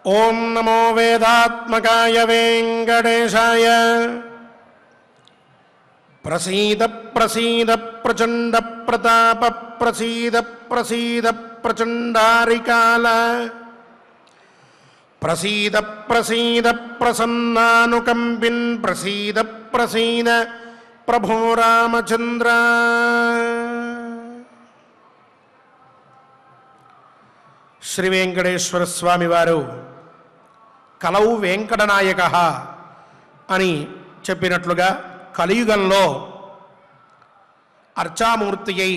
ఓం నమో వేదాత్మకాయ వెంకటేశాయ ప్రసీద ప్రసీద ప్రచండ ప్రతాప ప్రసీద ప్రసీద ప్రచండారికాల ప్రసీద ప్రసీద ప్రసన్నానుకంపిన్ ప్రసీద ప్రసీద ప్రభో రామచంద్ర శ్రీ వెంకటేశ్వర స్వామి వారు కలవు వెంకటనాయక అని చెప్పినట్లుగా కలియుగంలో అర్చామూర్తి అయి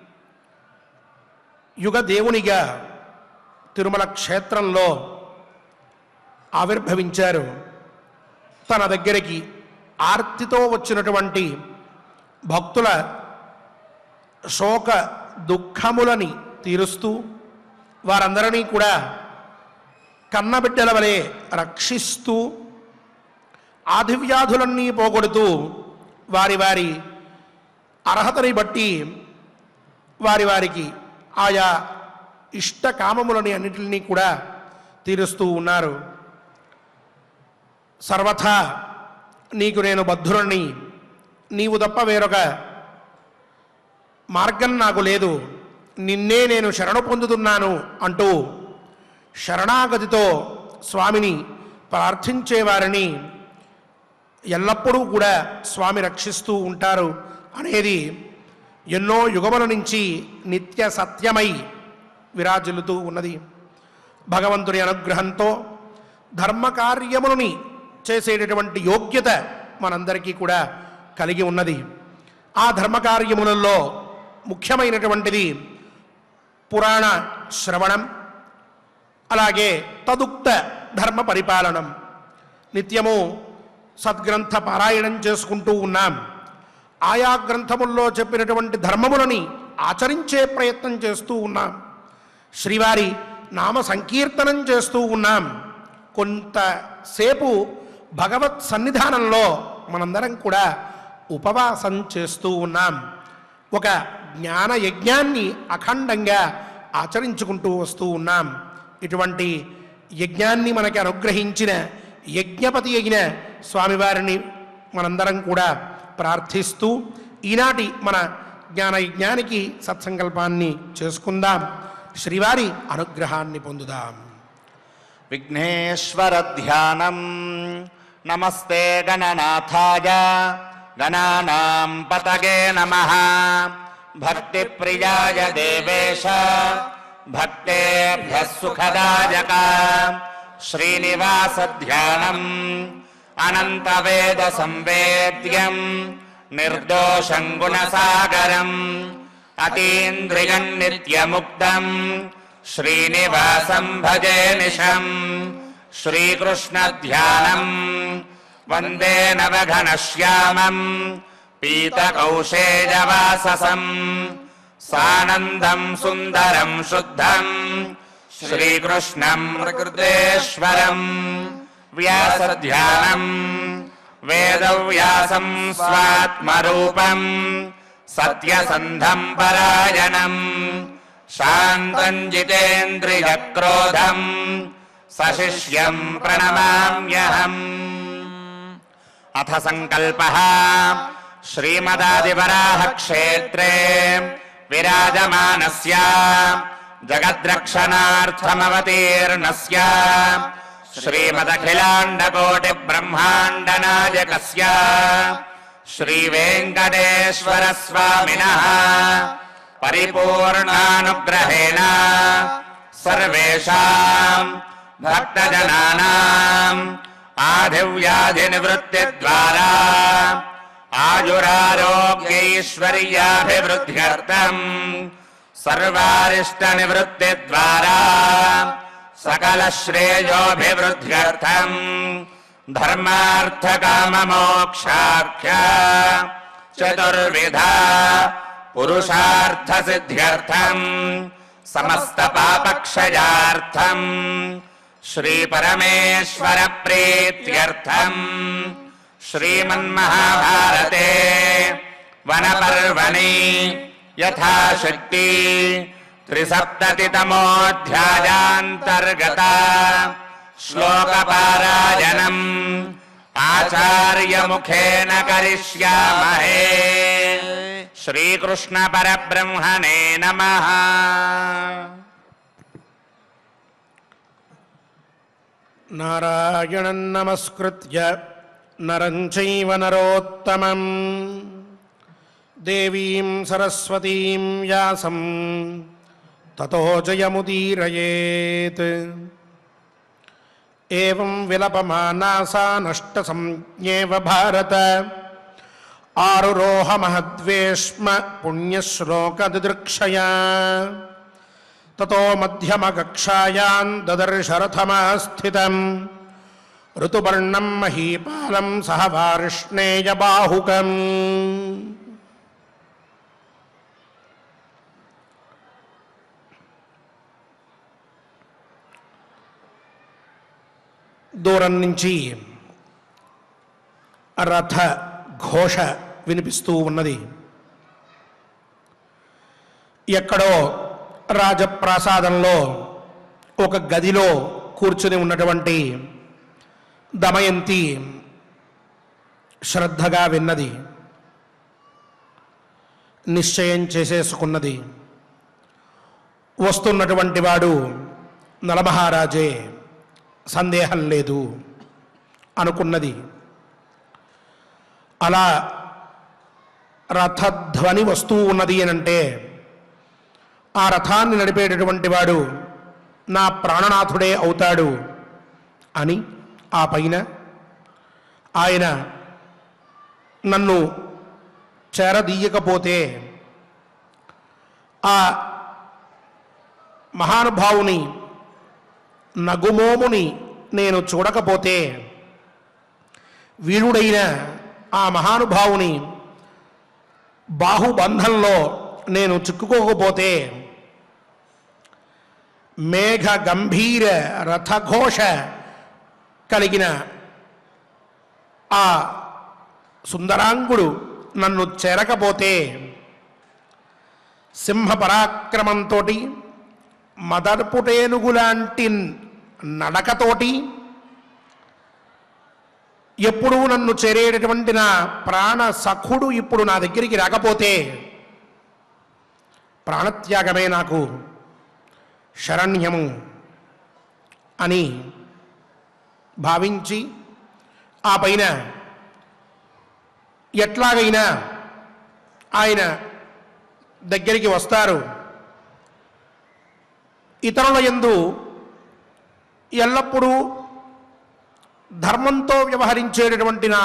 యుగ దేవునిగా తిరుమల క్షేత్రంలో ఆవిర్భవించారు తన దగ్గరికి ఆర్తితో వచ్చినటువంటి భక్తుల శోక దుఃఖములని తీరుస్తూ వారందరినీ కూడా కన్నబిడ్డల వలె రక్షిస్తూ ఆదివ్యాధులన్నీ పోగొడుతూ వారి వారి అర్హతని బట్టి వారి వారికి ఆయా ఇష్ట కామములని అన్నిటిని కూడా తీరుస్తూ ఉన్నారు సర్వథా నీకు నేను బద్ధురని నీవు తప్ప వేరొక మార్గం నాకు లేదు నిన్నే నేను శరణు పొందుతున్నాను అంటూ శరణాగతితో స్వామిని ప్రార్థించేవారిని ఎల్లప్పుడూ కూడా స్వామి రక్షిస్తూ ఉంటారు అనేది ఎన్నో యుగముల నుంచి నిత్య సత్యమై విరాజిల్లుతూ ఉన్నది భగవంతుని అనుగ్రహంతో ధర్మ కార్యములని చేసేటటువంటి యోగ్యత మనందరికీ కూడా కలిగి ఉన్నది ఆ ధర్మ కార్యములలో ముఖ్యమైనటువంటిది పురాణ శ్రవణం అలాగే తదుక్త ధర్మ పరిపాలనం నిత్యము సద్గ్రంథ పారాయణం చేసుకుంటూ ఉన్నాం ఆయా గ్రంథముల్లో చెప్పినటువంటి ధర్మములని ఆచరించే ప్రయత్నం చేస్తూ ఉన్నాం శ్రీవారి నామ సంకీర్తనం చేస్తూ ఉన్నాం కొంతసేపు భగవత్ సన్నిధానంలో మనందరం కూడా ఉపవాసం చేస్తూ ఉన్నాం ఒక జ్ఞాన యజ్ఞాన్ని అఖండంగా ఆచరించుకుంటూ వస్తూ ఉన్నాం ఇటువంటి యజ్ఞాన్ని మనకి అనుగ్రహించిన యజ్ఞపతి అయిన స్వామివారిని మనందరం కూడా ప్రార్థిస్తూ ఈనాటి మన జ్ఞాన యజ్ఞానికి సత్సంకల్పాన్ని చేసుకుందాం శ్రీవారి అనుగ్రహాన్ని పొందుదాం విఘ్నేశ్వరధ్యానం నమస్తే గణనాథాయ గణానాం పతగే నమ భక్తిప్రియాయ దేవేశ భక్తేభ్య సుఖదాయక శ్రీనివాసధ్యానం అనంతవేద సంవేద్యం నిర్దోషం గుణసాగరం అతీంద్రియం నిత్యముక్తం శ్రీనివాసం భజే నిశం శ్రీకృష్ణధ్యానం వందే నవఘనశ్యామం పీతకౌశేజవాససం సానందం సుందరం శుద్ధం శ్రీకృష్ణం ప్రకృతేశ్వరం వ్యాసధ్యానం వేదవ్యాసం స్వాత్మరూపం సత్యసంధం పరాయణం శాంతం జితేంద్రియక్రోధం సశిష్యం ప్రణమామ్యహం అథ సంకల్ప శ్రీమదాదివరాహ క్షేత్రే విరాజమానస్య జగద్రక్షణార్థమవతీర్ణస్య శ్రీమదఖిలాండకోటి బ్రహ్మాండ నాయకస్య శ్రీవేంకటేశ్వర స్వామినః పరిపూర్ణానుగ్రహేణ సర్వేషాం భక్తజనానాం ఆదివ్యాధి ద్వారా ఆయురారోగ్యైశ్వర్యాభివృద్ధ్యర్థం సర్వారిష్ట నివృత్తి ద్వారా సకల శ్రేయోభివృద్ధ్యర్థం ధర్మార్థ కామ మోక్షాఖ్య చతుర్విధ పురుషార్థ సిద్ధ్యర్థం సమస్త పాపక్షయార్థం శ్రీ పరమేశ్వర ప్రీత్యర్థం శ్రీమన్మహాభారతే వనపర్వణి యథాశక్తి త్రిసప్తతితమోऽధ్యాయాन्तर्गता श्लोकपारायणम् आचार्यमुखेन करिष्यामहे श्रीकृष्णपरब्रह्मणे नमः నారాయణం నమస్కృత్య నరం చైవ నరోత్తమం దేవీం సరస్వతీం వ్యాసం తతో జయముదీరయేత్ ఏం విలపమానాసా నష్ట సంజ్ఞేవ భారత ఆరురోహ మహద్వేష్మ పుణ్యశ్లోకదిదృక్షయా తతో మధ్యమకక్షాయాం దదర్శరథమాస్థితం ఋతుపర్ణం మహీపాలం సహ వార్ష్ణేయబాహుకం దూరం నుంచి రథ ఘోష వినిపిస్తూ ఉన్నది ఎక్కడో రాజప్రాసాదంలో ఒక గదిలో కూర్చుని ఉన్నటువంటి దమయంతి శ్రద్ధగా విన్నది నిశ్చయం చేసేసుకున్నది వస్తున్నటువంటి వాడు నలమహారాజే సందేహం లేదు అనుకున్నది అలా రథధ్వని వస్తూ ఉన్నది అనంటే ఆ రథాన్ని నడిపేటటువంటి వాడు నా ప్రాణనాథుడే అవుతాడు అని ఆ పైన ఆయన నన్ను చేరదీయకపోతే ఆ మహానుభావుని నగుమోముని నేను చూడకపోతే వీరుడైన ఆ మహానుభావుని బాహుబంధంలో నేను చిక్కుకోకపోతే మేఘ గంభీర రథఘోష కలిగిన ఆ సుందరాంగుడు నన్ను చేరకపోతే సింహ పరాక్రమంతో మదర్పుటేనుగులాంటి నడకతోటి ఎప్పుడూ నన్ను చేరేటటువంటి నా ప్రాణ సఖుడు ఇప్పుడు నా దగ్గరికి రాకపోతే ప్రాణత్యాగమే నాకు శరణ్యము అని భావించి ఆ పైన ఎట్లాగైనా ఆయన దగ్గరికి వస్తారు ఇతరుల యందు ఎల్లప్పుడూ ధర్మంతో వ్యవహరించేటటువంటి నా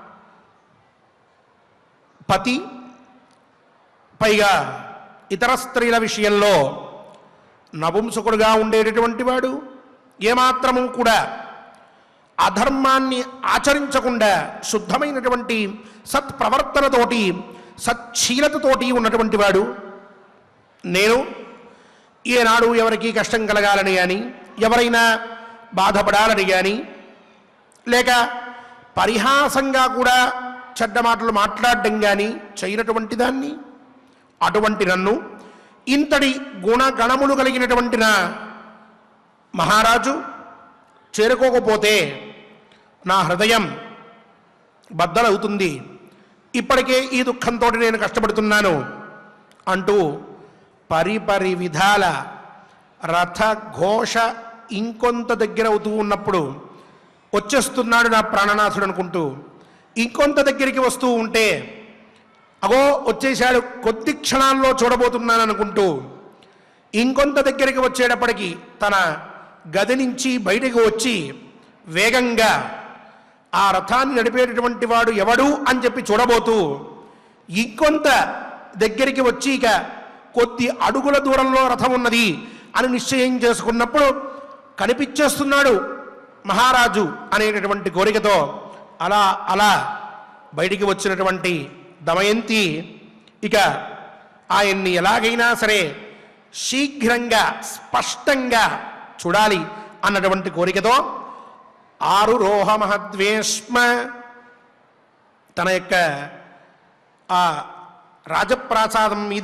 పతి పైగా ఇతర స్త్రీల విషయంలో నపుంసకుడుగా ఉండేటటువంటి వాడు ఏమాత్రము కూడా అధర్మాన్ని ఆచరించకుండా శుద్ధమైనటువంటి సత్ప్రవర్తనతోటి సచ్చీలతతోటి ఉన్నటువంటి వాడు నేను ఏనాడు ఎవరికి కష్టం కలగాలని కానీ ఎవరైనా బాధపడాలని కానీ లేక పరిహాసంగా కూడా చెడ్డ మాటలు మాట్లాడడం కానీ చేయనటువంటి దాన్ని అటువంటి నన్ను ఇంతటి గుణగణములు కలిగినటువంటి నా మహారాజు చేరుకోకపోతే నా హృదయం బద్దలవుతుంది ఇప్పటికే ఈ దుఃఖంతో నేను కష్టపడుతున్నాను అంటూ పరిపరి విధాల రథ ఘోష ఇంకొంత దగ్గర అవుతూ ఉన్నప్పుడు వచ్చేస్తున్నాడు నా ప్రాణనాథుడు అనుకుంటూ ఇంకొంత దగ్గరికి వస్తూ ఉంటే అగో వచ్చేశాడు కొద్ది క్షణాల్లో చూడబోతున్నాను అనుకుంటూ ఇంకొంత దగ్గరికి వచ్చేటప్పటికి తన గది నుంచి బయటకు వచ్చి వేగంగా ఆ రథాన్ని నడిపేటటువంటి వాడు ఎవడు అని చెప్పి చూడబోతూ ఇంకొంత దగ్గరికి వచ్చి ఇక కొద్ది అడుగుల దూరంలో రథం ఉన్నది అని నిశ్చయం చేసుకున్నప్పుడు కనిపించేస్తున్నాడు మహారాజు అనేటటువంటి కోరికతో అలా అలా బయటికి వచ్చినటువంటి దమయంతి ఇక ఆయన్ని ఎలాగైనా సరే శీఘ్రంగా స్పష్టంగా చూడాలి అన్నటువంటి కోరికతో ఆరు రోహ మహద్వేష్మ తన యొక్క ఆ రాజప్రాసాదం మీద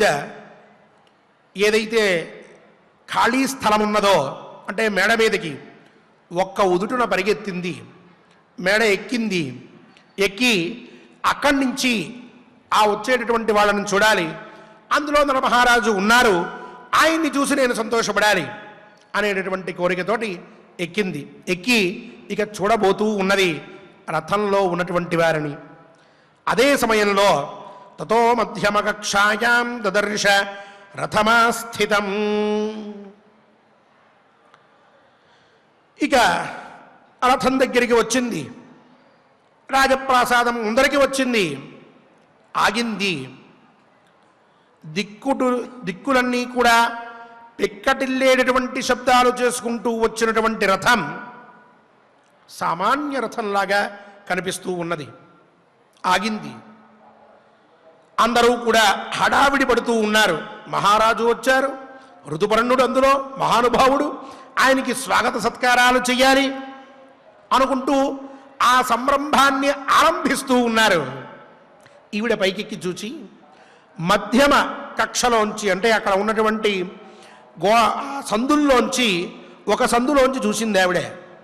ఏదైతే ఖాళీ స్థలం ఉన్నదో అంటే మేడ మీదకి ఒక్క ఉదుటున పరిగెత్తింది మేడ ఎక్కింది ఎక్కి అక్కడి నుంచి ఆ వచ్చేటటువంటి వాళ్ళని చూడాలి అందులో నర మహారాజు ఉన్నారు ఆయన్ని చూసి నేను సంతోషపడాలి అనేటటువంటి కోరికతోటి ఎక్కింది ఎక్కి ఇక చూడబోతూ ఉన్నది రథంలో ఉన్నటువంటి వారిని అదే సమయంలో తతో మధ్యమ కక్షాయాం దదర్శ రథమాస్థితం ఇక రథం దగ్గరికి వచ్చింది రాజప్రాసాదం ముందరికి వచ్చింది ఆగింది దిక్కుటు దిక్కులన్నీ కూడా పిక్కటిల్లేటటువంటి శబ్దాలు చేసుకుంటూ వచ్చినటువంటి రథం సామాన్య రథంలాగా కనిపిస్తూ ఉన్నది ఆగింది అందరూ కూడా హడావిడి పడుతూ ఉన్నారు మహారాజు వచ్చారు ఋతుపర్ణుడు అందులో మహానుభావుడు ఆయనకి స్వాగత సత్కారాలు చెయ్యాలి అనుకుంటూ ఆ సంరంభాన్ని ఆరంభిస్తూ ఉన్నారు ఈవిడ పైకెక్కి చూచి మధ్యమ కక్షలోంచి అంటే అక్కడ ఉన్నటువంటి గో ఆ సందుల్లోంచి ఒక సందులోంచి చూసింది ఆవిడ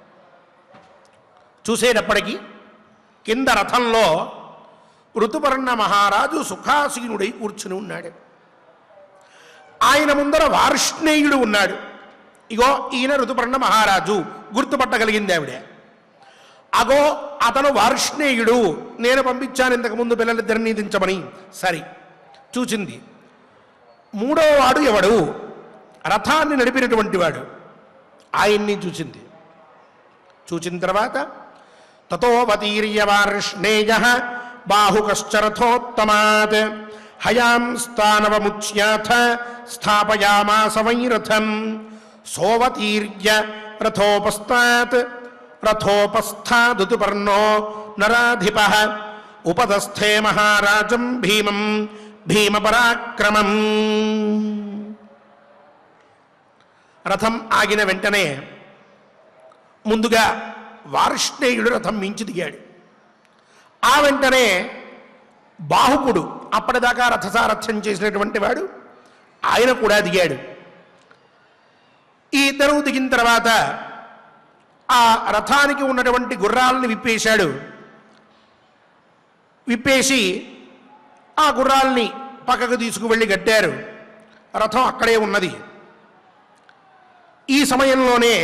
చూసేటప్పటికి కింద రథంలో ఋతుపర్ణ మహారాజు సుఖాసీనుడై కూర్చుని ఉన్నాడు ఆయన ముందర వార్ష్ణేయుడు ఉన్నాడు ఇగో ఈయన ఋతుపర్ణ మహారాజు గుర్తుపట్టగలిగింది ఆవిడ అగో అతను వార్ష్ణేయుడు నేను పంపించాను ఇంతకుముందు పిల్లలిద్దరిని దించమని సరి చూచింది మూడో వాడు ఎవడు రథాన్ని నడిపినటువంటి వాడు ఆయన్ని చూచింది చూచిన తర్వాత తతోవతీర్య వార్ష్ణేయ బాహుకశ్చరథోత్తమాత్ హయాం స్థానవముచ్యాథ స్థాపయామాస వైరథం సోవతీర్య రథోపస్తాత్ రథోపస్థాదుతుపర్ణో నరాధిప ఉపదస్థే మహారాజం భీమం భీమపరాక్రమం రథం ఆగిన వెంటనే ముందుగా వార్ష్ణేయుడు రథం మించి దిగాడు ఆ వెంటనే బాహుకుడు అప్పటిదాకా రథసారథ్యం చేసినటువంటి వాడు ఆయన కూడా దిగాడు ఈ ఇద్దరు దిగిన తర్వాత ఆ రథానికి ఉన్నటువంటి గుర్రాలని విప్పేశాడు విప్పేసి ఆ గుర్రాల్ని పక్కకు తీసుకువెళ్ళి కట్టారు రథం అక్కడే ఉన్నది ఈ సమయంలోనే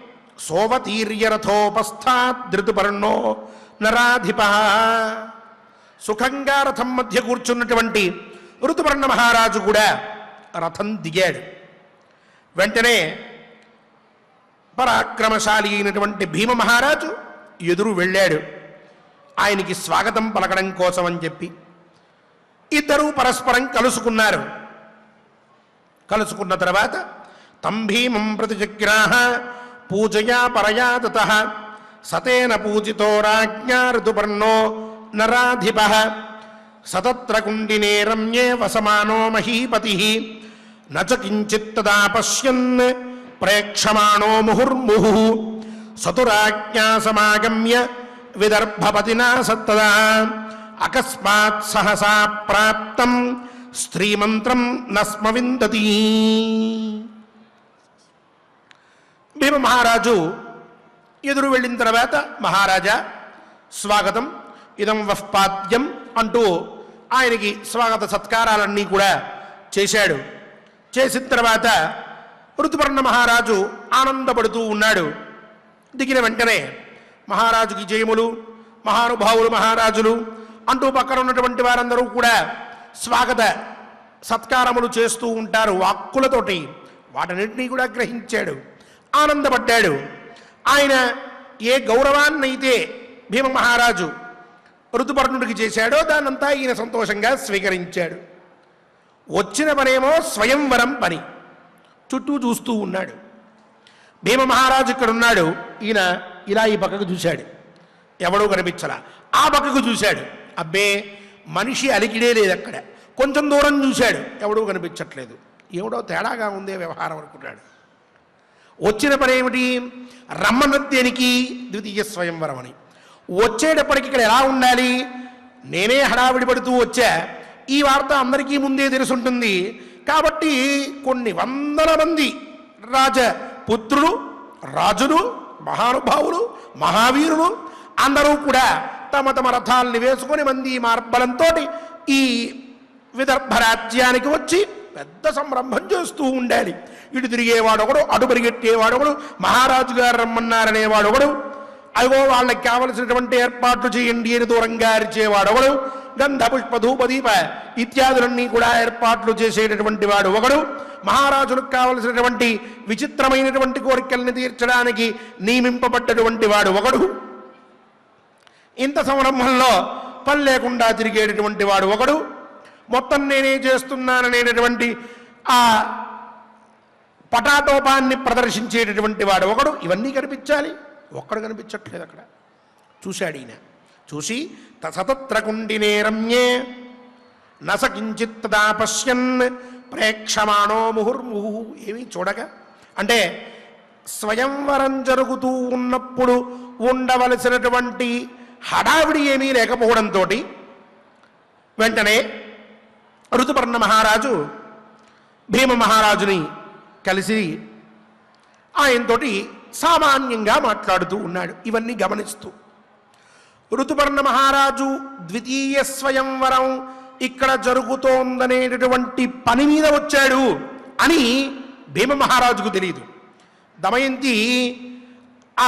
సోవతీర్యరథోపస్థాదృతుపర్ణో నరాధిప సుఖంగా రథం మధ్య కూర్చున్నటువంటి ఋతుపర్ణ మహారాజు కూడా రథం దిగాడు వెంటనే పరాక్రమశాలి అయినటువంటి భీమ మహారాజు ఎదురు వెళ్ళాడు ఆయనకి స్వాగతం పలకడం కోసం అని చెప్పి ఇద్దరూ పరస్పరం కలుసుకున్నారు కలుసుకున్న తర్వాత తం భీమం ప్రతిజగ్రాహ పూజయా పరయా తత సతేన పూజితో రాజ్ఞా ఋతుపర్ణో నరాధిప సతత్ర కుండినే రమ్యే వసమానో మహీపతి నచ కించిత్తదా పశ్యన్ ప్రేక్షమాణో ముహుర్ముహు సతురాజ్ఞా సమాగమ్య విదర్భపతినా సత్తదా అకస్మాత్ సహసా ప్రాప్తం స్త్రీమంత్రం నస్మ విందతి భీమ మహారాజు ఎదురు వెళ్ళిన తర్వాత మహారాజా స్వాగతం ఇదం వహ్పాద్యం అంటూ ఆయనకి స్వాగత సత్కారాలన్నీ కూడా చేశాడు చేసిన తర్వాత ఋతుపర్ణ మహారాజు ఆనందపడుతూ ఉన్నాడు దిగిన వెంటనే మహారాజుకి జయములు మహానుభావులు మహారాజులు అంటూ పక్కన ఉన్నటువంటి వారందరూ కూడా స్వాగత సత్కారములు చేస్తూ ఉంటారు వాక్కులతోటి వాటన్నింటినీ కూడా గ్రహించాడు ఆనందపడ్డాడు ఆయన ఏ గౌరవాన్నైతే భీమ మహారాజు ఋతుపర్ణుడికి చేశాడో దానంతా ఈయన సంతోషంగా స్వీకరించాడు వచ్చిన పనేమో స్వయంవరం పని చుట్టూ చూస్తూ ఉన్నాడు భీమ మహారాజు ఇక్కడ ఉన్నాడు ఈయన ఇలా ఈ పక్కకు చూశాడు ఎవడో కనిపించలా ఆ పక్కకు చూశాడు అబ్బే మనిషి అలికిడే లేదు అక్కడ కొంచెం దూరం చూశాడు ఎవడూ కనిపించట్లేదు ఎవడో తేడాగా ఉందే వ్యవహారం అనుకున్నాడు వచ్చిన పని ఏమిటి రమ్మనద్దేనికి ద్వితీయ స్వయంవరం అని వచ్చేటప్పటికి ఇక్కడ ఎలా ఉండాలి నేనే హడావిడి పడుతూ వచ్చా ఈ వార్త అందరికీ ముందే తెలుసుంటుంది కాబట్టి కొన్ని వందల మంది రాజ పుత్రులు రాజులు మహానుభావులు మహావీరులు అందరూ కూడా తమ తమ రథాలని వేసుకొని మంది మార్బలంతో ఈ విదర్భ రాజ్యానికి వచ్చి పెద్ద సంరంభం చేస్తూ ఉండాలి ఇటు తిరిగేవాడు ఒకడు అటు పరిగెట్టేవాడు ఒకడు మహారాజు గారు రమ్మన్నారనేవాడు ఒకడు అదిగో వాళ్ళకి కావలసినటువంటి ఏర్పాట్లు చేయండి అని దూరంగా అరిచేవాడు ఒకడు గంధ పుష్ప ధూప దీప ఇత్యాదులన్నీ కూడా ఏర్పాట్లు చేసేటటువంటి వాడు ఒకడు మహారాజులకు కావలసినటువంటి విచిత్రమైనటువంటి కోరికల్ని తీర్చడానికి నియమింపబడ్డటువంటి వాడు ఒకడు ఇంత సంరంభంలో పని లేకుండా తిరిగేటటువంటి వాడు ఒకడు మొత్తం నేనే చేస్తున్నాననేటటువంటి ఆ పటాటోపాన్ని ప్రదర్శించేటటువంటి వాడు ఒకడు ఇవన్నీ కనిపించాలి ఒక్కడు కనిపించట్లేదు అక్కడ చూశాడు ఈయన చూసి తసతత్ర కుండినే రమ్యే నసకించిత్ తదా పశ్యన్ ప్రేక్షమాణో ముహుర్ముహు ఏమీ చూడక అంటే స్వయంవరం జరుగుతూ ఉన్నప్పుడు ఉండవలసినటువంటి హడావిడి ఏమీ లేకపోవడంతో వెంటనే ఋతుపర్ణ మహారాజు భీమ మహారాజుని కలిసి ఆయనతోటి సామాన్యంగా మాట్లాడుతూ ఉన్నాడు ఇవన్నీ గమనిస్తూ ఋతుపర్ణ మహారాజు ద్వితీయ స్వయంవరం ఇక్కడ జరుగుతోందనేటటువంటి పని మీద వచ్చాడు అని భీమ మహారాజుకు తెలియదు దమయంతి ఆ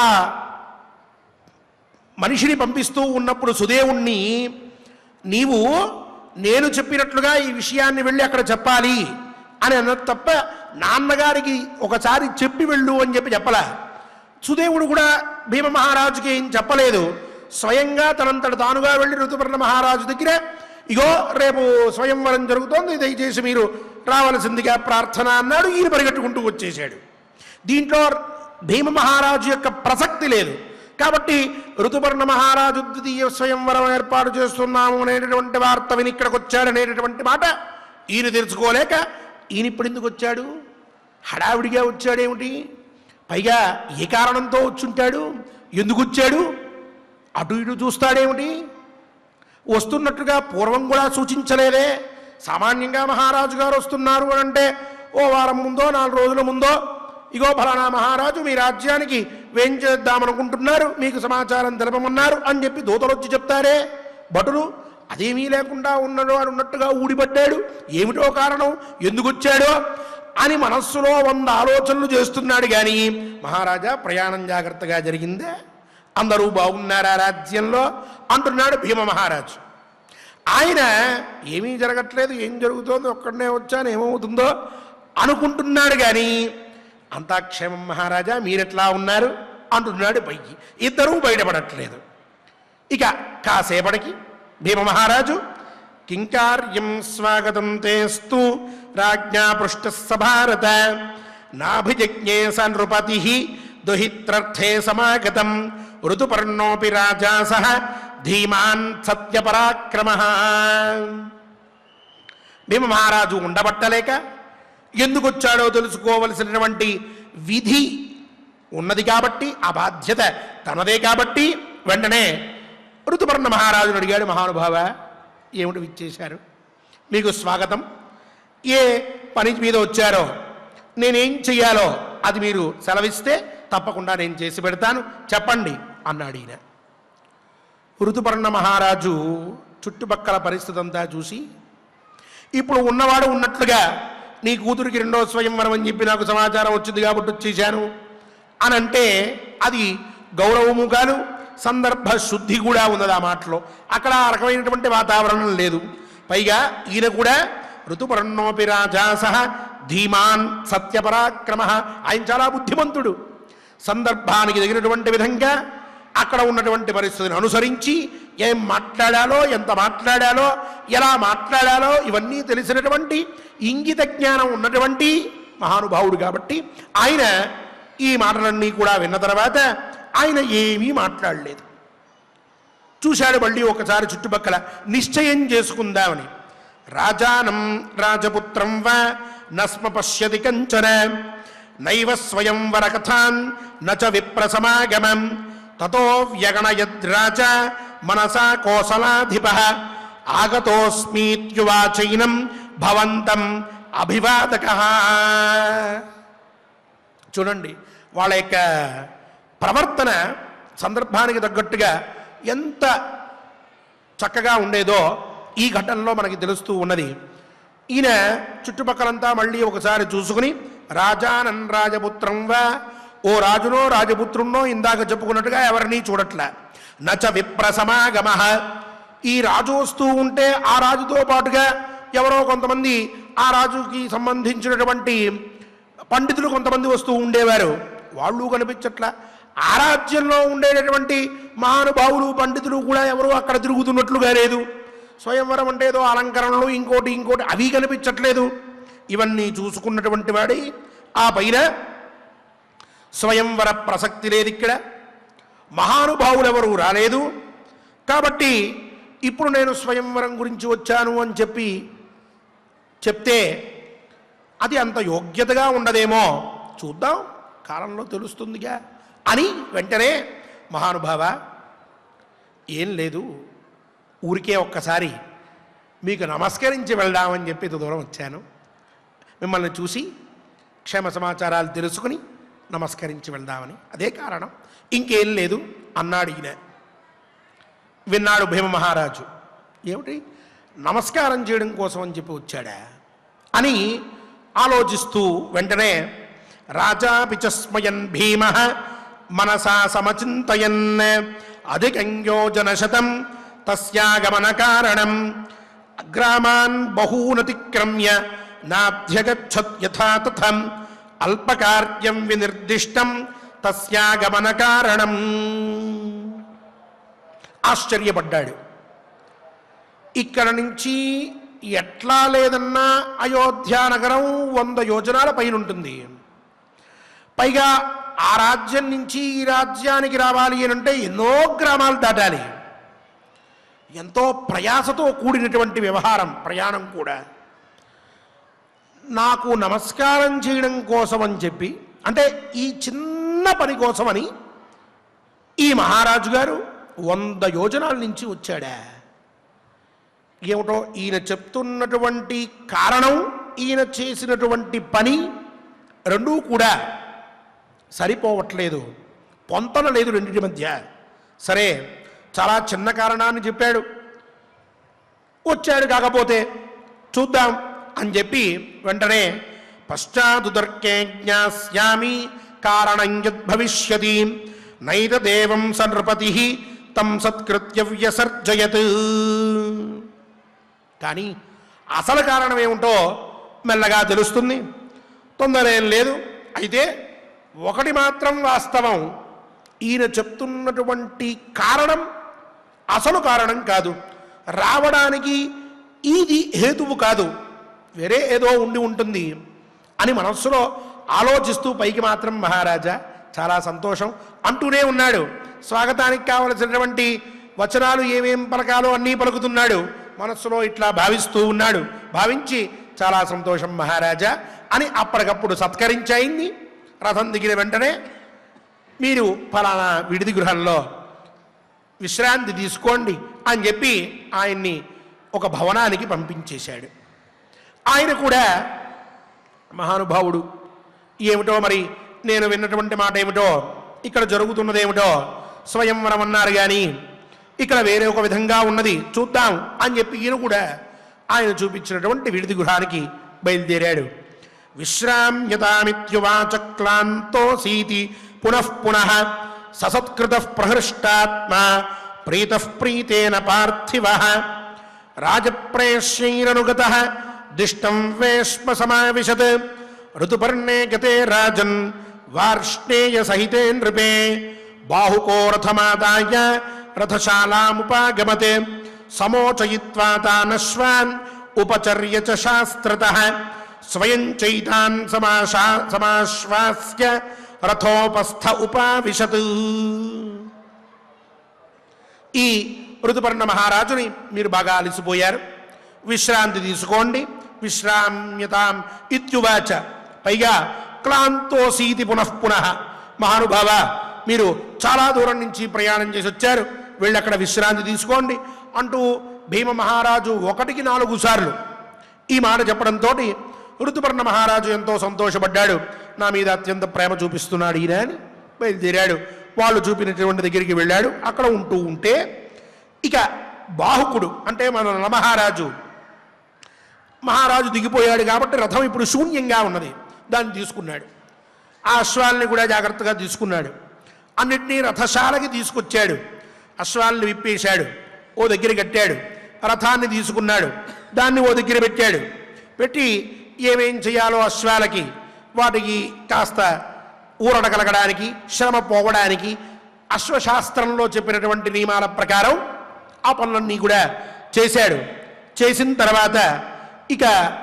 మనిషిని పంపిస్తూ ఉన్నప్పుడు సుదేవుణ్ణి నీవు నేను చెప్పినట్లుగా ఈ విషయాన్ని వెళ్ళి అక్కడ చెప్పాలి అని అన్నది తప్ప నాన్నగారికి ఒకసారి చెప్పి వెళ్ళు అని చెప్పి చెప్పలా సుదేవుడు కూడా భీమ మహారాజుకి ఏం చెప్పలేదు స్వయంగా తనంతట తానుగా వెళ్ళి ఋతుపర్ణ మహారాజు దగ్గర ఇగో రేపు స్వయంవరం జరుగుతోంది దయచేసి మీరు రావలసిందిగా ప్రార్థన అన్నాడు ఈయన పరిగెట్టుకుంటూ వచ్చేసాడు దీంట్లో భీమ మహారాజు యొక్క ప్రసక్తి లేదు కాబట్టి ఋతుపర్ణ మహారాజు ద్వితీయ స్వయంవరం ఏర్పాటు చేస్తున్నాము అనేటటువంటి వార్త విని ఇక్కడికి వచ్చాడనేటటువంటి మాట ఈయన తెలుసుకోలేక ఈయన ఇప్పుడు ఎందుకు వచ్చాడు హడావిడిగా వచ్చాడేమిటి పైగా ఏ కారణంతో వచ్చుంటాడు ఎందుకు వచ్చాడు అటు ఇటు చూస్తాడేమిటి వస్తున్నట్టుగా పూర్వం కూడా సూచించలేదే సామాన్యంగా మహారాజు గారు వస్తున్నారు అని అంటే ఓ వారం ముందో నాలుగు రోజుల ముందో ఇగో ఫలానా మహారాజు మీ రాజ్యానికి వేం చేద్దామనుకుంటున్నారు మీకు సమాచారం తెలపమన్నారు అని చెప్పి దూతలు వచ్చి చెప్తారే భటులు అదేమీ లేకుండా ఉన్నాడు వాడు ఉన్నట్టుగా ఊడిపడ్డాడు ఏమిటో కారణం ఎందుకు వచ్చాడో అని మనస్సులో వంద ఆలోచనలు చేస్తున్నాడు కానీ మహారాజా ప్రయాణం జాగ్రత్తగా జరిగిందే అందరూ బాగున్నారా రాజ్యంలో అంటున్నాడు భీమ మహారాజు ఆయన ఏమీ జరగట్లేదు ఏం జరుగుతోంది ఒక్కడనే వచ్చాను ఏమవుతుందో అనుకుంటున్నాడు కానీ అంతా క్షేమం మహారాజా మీరెట్లా ఉన్నారు అంటున్నాడు పైకి ఇద్దరూ బయటపడట్లేదు ఇక కాసేపటికి భీమ మహారాజు కింకార్యం స్వాగతం తేస్తు రాజ్ఞా పృష్ట భారత నాభిజజ్ఞే స నృపతి దుహిత్రర్థే సమాగతం ఋతుపర్ణోపి రాజా సహ ధీమాన్ సత్యపరాక్రమ భీమ మహారాజు ఉండబట్టలేక ఎందుకు వచ్చాడో తెలుసుకోవలసినటువంటి విధి ఉన్నది కాబట్టి ఆ బాధ్యత తనదే కాబట్టి వెంటనే ఋతుపర్ణ మహారాజును అడిగాడు మహానుభావ ఏమిటి విచ్చేశారు మీకు స్వాగతం ఏ పని మీద వచ్చారో నేనేం చెయ్యాలో అది మీరు సెలవిస్తే తప్పకుండా నేను చేసి పెడతాను చెప్పండి అన్నాడు ఈయన ఋతుపర్ణ మహారాజు చుట్టుపక్కల పరిస్థితి అంతా చూసి ఇప్పుడు ఉన్నవాడు ఉన్నట్లుగా నీ కూతురికి రెండో స్వయంవరం అని చెప్పి నాకు సమాచారం వచ్చింది కాబట్టి వచ్చేసాను అని అంటే అది గౌరవము కాదు సందర్భ శుద్ధి కూడా ఉన్నది ఆ మాటలో అక్కడ ఆ రకమైనటువంటి వాతావరణం లేదు పైగా ఈయన కూడా ఋతుపర్ణోపి రాజా సహ ధీమాన్ సత్యపరాక్రమ ఆయన చాలా బుద్ధిమంతుడు సందర్భానికి తగినటువంటి విధంగా అక్కడ ఉన్నటువంటి పరిస్థితిని అనుసరించి ఏం మాట్లాడాలో ఎంత మాట్లాడాలో ఎలా మాట్లాడాలో ఇవన్నీ తెలిసినటువంటి ఇంగిత జ్ఞానం ఉన్నటువంటి మహానుభావుడు కాబట్టి ఆయన ఈ మాటలన్నీ కూడా విన్న తర్వాత ఆయన ఏమీ మాట్లాడలేదు చూశాడు మళ్ళీ ఒకసారి చుట్టుపక్కల నిశ్చయం చేసుకుందామని రాజానం రాజపుత్రం వా నస్మ పశ్యతి కంచన నైవ స్వయంవర కథాన్ నచ విప్రసమాగమం తతో వ్యగణయద్రాజ మనసా కోసలాధిప ఆగతోస్మీత్యువాచైనం భవంతం అభివాదక చూడండి వాళ్ళ యొక్క ప్రవర్తన సందర్భానికి తగ్గట్టుగా ఎంత చక్కగా ఉండేదో ఈ ఘటనలో మనకి తెలుస్తూ ఉన్నది ఈయన చుట్టుపక్కలంతా మళ్ళీ ఒకసారి చూసుకుని రాజానన్ రాజపుత్రం వా ఓ రాజునో రాజపుత్రున్నో ఇందాక చెప్పుకున్నట్టుగా ఎవరినీ చూడట్లే నచ విప్ర సమాగమ ఈ రాజు వస్తూ ఉంటే ఆ రాజుతో పాటుగా ఎవరో కొంతమంది ఆ రాజుకి సంబంధించినటువంటి పండితులు కొంతమంది వస్తూ ఉండేవారు వాళ్ళు కనిపించట్ల ఆ రాజ్యంలో ఉండేటటువంటి మహానుభావులు పండితులు కూడా ఎవరు అక్కడ తిరుగుతున్నట్లుగా లేదు స్వయంవరం అంటే ఏదో అలంకరణలు ఇంకోటి ఇంకోటి అవి కనిపించట్లేదు ఇవన్నీ చూసుకున్నటువంటి వాడి ఆ పైన స్వయంవర ప్రసక్తి లేదు ఇక్కడ మహానుభావులు ఎవరు రాలేదు కాబట్టి ఇప్పుడు నేను స్వయంవరం గురించి వచ్చాను అని చెప్పి చెప్తే అది అంత యోగ్యతగా ఉండదేమో చూద్దాం కాలంలో తెలుస్తుందిగా అని వెంటనే మహానుభావ ఏం లేదు ఊరికే ఒక్కసారి మీకు నమస్కరించి వెళ్దామని చెప్పి ఇంత దూరం వచ్చాను మిమ్మల్ని చూసి క్షేమ సమాచారాలు తెలుసుకుని నమస్కరించి వెళ్దామని అదే కారణం ఇంకేం లేదు అన్నాడు ఈయన విన్నాడు భీమ మహారాజు ఏమిటి నమస్కారం చేయడం కోసం అని చెప్పి వచ్చాడా అని ఆలోచిస్తూ వెంటనే రాజాపిచస్మయన్ భీమ మనసా సమచింతయన్ అధికంయోజన శతం తస్యాగమన కారణం గ్రామాన్ బహూనతిక్రమ్య నాభ్యగచ్చత్ యథా తథం అల్పకార్యం వినిర్దిష్టం తస్యాగమన కారణం ఆశ్చర్యపడ్డాడు ఇక్కడ నుంచి ఎట్లా లేదన్నా అయోధ్య నగరం వంద యోజనాల పైన ఉంటుంది పైగా ఆ రాజ్యం నుంచి ఈ రాజ్యానికి రావాలి అని అంటే ఎన్నో గ్రామాలు దాటాలి ఎంతో ప్రయాసతో కూడినటువంటి వ్యవహారం ప్రయాణం కూడా నాకు నమస్కారం చేయడం కోసం అని చెప్పి అంటే ఈ చిన్న పని కోసమని ఈ మహారాజు గారు వంద యోజనాల నుంచి వచ్చాడా ఏమిటో ఈయన చెప్తున్నటువంటి కారణం ఈయన చేసినటువంటి పని రెండూ కూడా సరిపోవట్లేదు పొంతన లేదు రెండింటి మధ్య సరే చాలా చిన్న కారణాన్ని చెప్పాడు వచ్చాడు చూద్దాం అని చెప్పి వెంటనే పశ్చాదుదర్కే జ్ఞాస్యామి కారణం యద్భవిష్యతి నైత దేవం సనృపతి తం సత్కృత్య వ్యసర్జయత్ కానీ అసలు కారణం ఏమిటో మెల్లగా తెలుస్తుంది తొందర ఏం లేదు అయితే ఒకటి మాత్రం వాస్తవం ఈయన చెప్తున్నటువంటి కారణం అసలు కారణం కాదు రావడానికి ఇది హేతువు కాదు వేరే ఏదో ఉండి ఉంటుంది అని మనస్సులో ఆలోచిస్తూ పైకి మాత్రం మహారాజా చాలా సంతోషం అంటూనే ఉన్నాడు స్వాగతానికి కావలసినటువంటి వచనాలు ఏమేం పలకాలో అన్నీ పలుకుతున్నాడు మనస్సులో ఇట్లా భావిస్తూ ఉన్నాడు భావించి చాలా సంతోషం మహారాజా అని అప్పటికప్పుడు సత్కరించాయింది రథం దిగిన వెంటనే మీరు ఫలానా విడిది గృహంలో విశ్రాంతి తీసుకోండి అని చెప్పి ఆయన్ని ఒక భవనానికి పంపించేశాడు ఆయన కూడా మహానుభావుడు ఏమిటో మరి నేను విన్నటువంటి మాట ఏమిటో ఇక్కడ జరుగుతున్నదేమిటో స్వయంవరం అన్నారు కానీ ఇక్కడ వేరే ఒక విధంగా ఉన్నది చూద్దాం అని చెప్పి ఈయన కూడా ఆయన చూపించినటువంటి విడిది గృహానికి బయలుదేరాడు విశ్రామ్యతామిత్యువాచ క్లాంతోసీతి పునః పునః ససత్కృత ప్రహృష్టాత్మా ప్రీత ప్రీతేన పార్థివ రాజప్రేష్యైరనుగత దిష్టం వేష్మ సమావిశత్ ఋతుపర్ణే గతే రాజన్ వార్ష్ణేయ సహితే నృపే బాహుకో రథమాదాయ రథశాలాముపాగమతే సమోచయిత్వా తానశ్వాన్ ఉపచర్య చ శాస్త్రతః స్వయం చైతాన్ సమాశా సమాశ్వాస్య రథోపస్థ ఉపావిశత్ ఈ ఋతుపర్ణ మహారాజుని మీరు బాగా అలసిపోయారు విశ్రాంతి తీసుకోండి విశ్రామ్యతాం ఇత్యువాచ పైగా క్లాంతోసీతి పునఃపునః మహానుభావ మీరు చాలా దూరం నుంచి ప్రయాణం చేసి వచ్చారు వెళ్ళి అక్కడ విశ్రాంతి తీసుకోండి అంటూ భీమ మహారాజు ఒకటికి నాలుగు సార్లు ఈ మాట చెప్పడంతో ఋతుపర్ణ మహారాజు ఎంతో సంతోషపడ్డాడు నా మీద అత్యంత ప్రేమ చూపిస్తున్నాడు ఈయన అని బయలుదేరాడు వాళ్ళు చూపినటువంటి దగ్గరికి వెళ్ళాడు అక్కడ ఉంటూ ఉంటే ఇక బాహుకుడు అంటే మన నమహారాజు మహారాజు దిగిపోయాడు కాబట్టి రథం ఇప్పుడు శూన్యంగా ఉన్నది దాన్ని తీసుకున్నాడు ఆ అశ్వాల్ని కూడా జాగ్రత్తగా తీసుకున్నాడు అన్నిటినీ రథశాలకి తీసుకొచ్చాడు అశ్వాల్ని విప్పేశాడు ఓ దగ్గర కట్టాడు రథాన్ని తీసుకున్నాడు దాన్ని ఓ దగ్గర పెట్టాడు పెట్టి ఏమేం చేయాలో అశ్వాలకి వాటికి కాస్త ఊరట కలగడానికి శ్రమ పోవడానికి అశ్వశాస్త్రంలో చెప్పినటువంటి నియమాల ప్రకారం ఆ పనులన్నీ కూడా చేశాడు చేసిన తర్వాత ఇక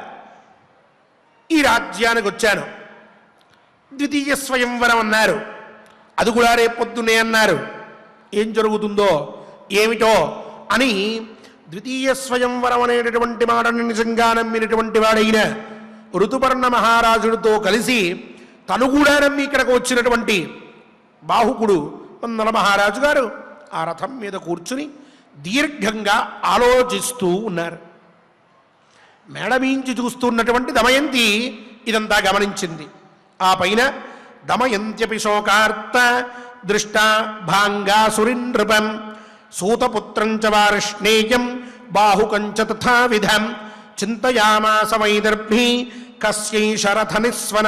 ఈ రాజ్యానికి వచ్చాను ద్వితీయ స్వయంవరం అన్నారు అది కూడా రేపొద్దునే అన్నారు ఏం జరుగుతుందో ఏమిటో అని ద్వితీయ స్వయంవరం అనేటటువంటి మాటను నిజంగా నమ్మినటువంటి వాడైన ఋతుపర్ణ మహారాజుడితో కలిసి తను కూడా నమ్మి ఇక్కడికి వచ్చినటువంటి బాహుకుడు వందల మహారాజు గారు ఆ రథం మీద కూర్చుని దీర్ఘంగా ఆలోచిస్తూ ఉన్నారు మేడమీంచి చూస్తున్నటువంటి దమయంతి ఇదంతా గమనించింది ఆ పైన దమయంత్యపి శోకార్త దృష్ట భాంగాసురిన్ నృపం సూతపుత్రం చ వార్ష్ణేయం బాహుకంచ తథావిధం చింతయామాస వైదర్భి కస్యైషరథ నిస్వన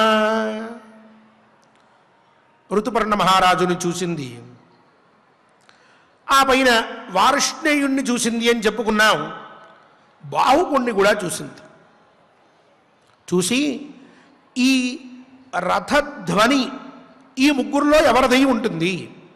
ఋతుపర్ణ మహారాజుని చూసింది ఆ పైన వార్ష్ణేయుణ్ణి చూసింది అని చెప్పుకున్నాం బాహుకుణ్ణి కూడా చూసింది చూసి ఈ రథధ్వని ఈ ముగ్గురులో ఎవరిదై ఉంటుంది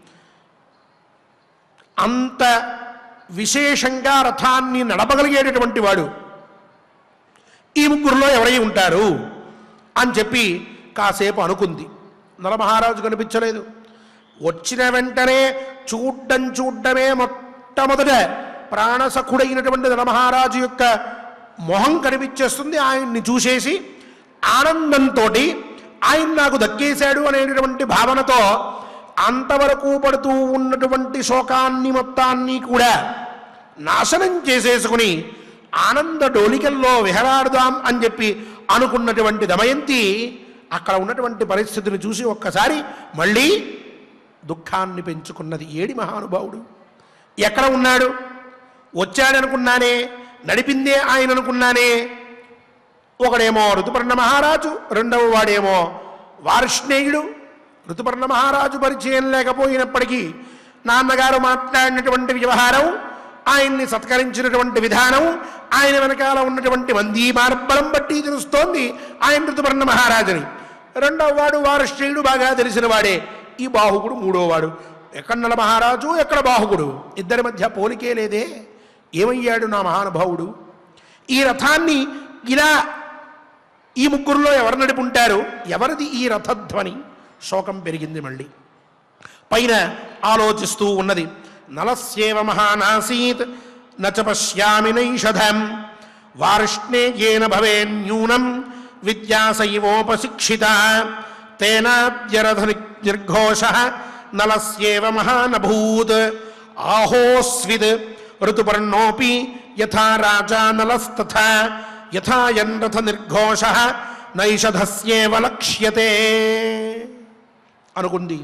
అంత విశేషంగా రథాన్ని నడపగలిగేటటువంటి వాడు ఈ ముగ్గురులో ఎవరై ఉంటారు అని చెప్పి కాసేపు అనుకుంది నలమహారాజు కనిపించలేదు వచ్చిన వెంటనే చూడ్డం చూడ్డమే మొట్టమొదట ప్రాణసఖుడైనటువంటి నలమహారాజు యొక్క మొహం కనిపించేస్తుంది ఆయన్ని చూసేసి ఆనందంతో ఆయన నాకు దక్కేశాడు అనేటటువంటి భావనతో అంతవరకు పడుతూ ఉన్నటువంటి శోకాన్ని మొత్తాన్ని కూడా నాశనం చేసేసుకుని ఆనంద డోలికల్లో విహరాడుదాం అని చెప్పి అనుకున్నటువంటి దమయంతి అక్కడ ఉన్నటువంటి పరిస్థితిని చూసి ఒక్కసారి మళ్ళీ దుఃఖాన్ని పెంచుకున్నది ఏడి మహానుభావుడు ఎక్కడ ఉన్నాడు వచ్చాడనుకున్నానే నడిపిందే ఆయన అనుకున్నానే ఒకడేమో ఋతుపర్ణ మహారాజు రెండవ వాడేమో వార్ష్ణేయుడు ఋతుపర్ణ మహారాజు పరిచయం లేకపోయినప్పటికీ నాన్నగారు మాట్లాడినటువంటి వ్యవహారం ఆయన్ని సత్కరించినటువంటి విధానం ఆయన వెనకాల ఉన్నటువంటి మందీ మార్బలం బట్టి తెలుస్తోంది ఆయన ఋతుపర్ణ మహారాజుని రెండవ వాడు వార్ష్ణేయుడు బాగా తెలిసిన వాడే ఈ బాహుకుడు మూడో వాడు ఎక్కడ నల మహారాజు ఎక్కడ బాహుకుడు ఇద్దరి మధ్య పోలికే లేదే ఏమయ్యాడు నా మహానుభావుడు ఈ రథాన్ని ఇలా ఈ ముగ్గురులో ఎవరు నడుపుంటారు ఎవరిది ఈ రథధ్వని శోకం పెరిగింది మళ్ళీ పైన ఆలోచిస్తూ ఉన్నది నలస్యేవ మహానాసీత్ నచ పశ్యామి నైషధం వార్ష్ణేయేన భవేన్యూనం విద్యాసైవోపశిక్షిత తేనాద్యరథ నిర్ఘోష నలస్యేవ మహానభూత్ ఆహోస్విద్ ఋతుపర్ణోపి యథా రాజా నలస్తథా యథా యన్రథ నిర్ఘోష నైషధస్యేవ లక్ష్యతే అనుకుంది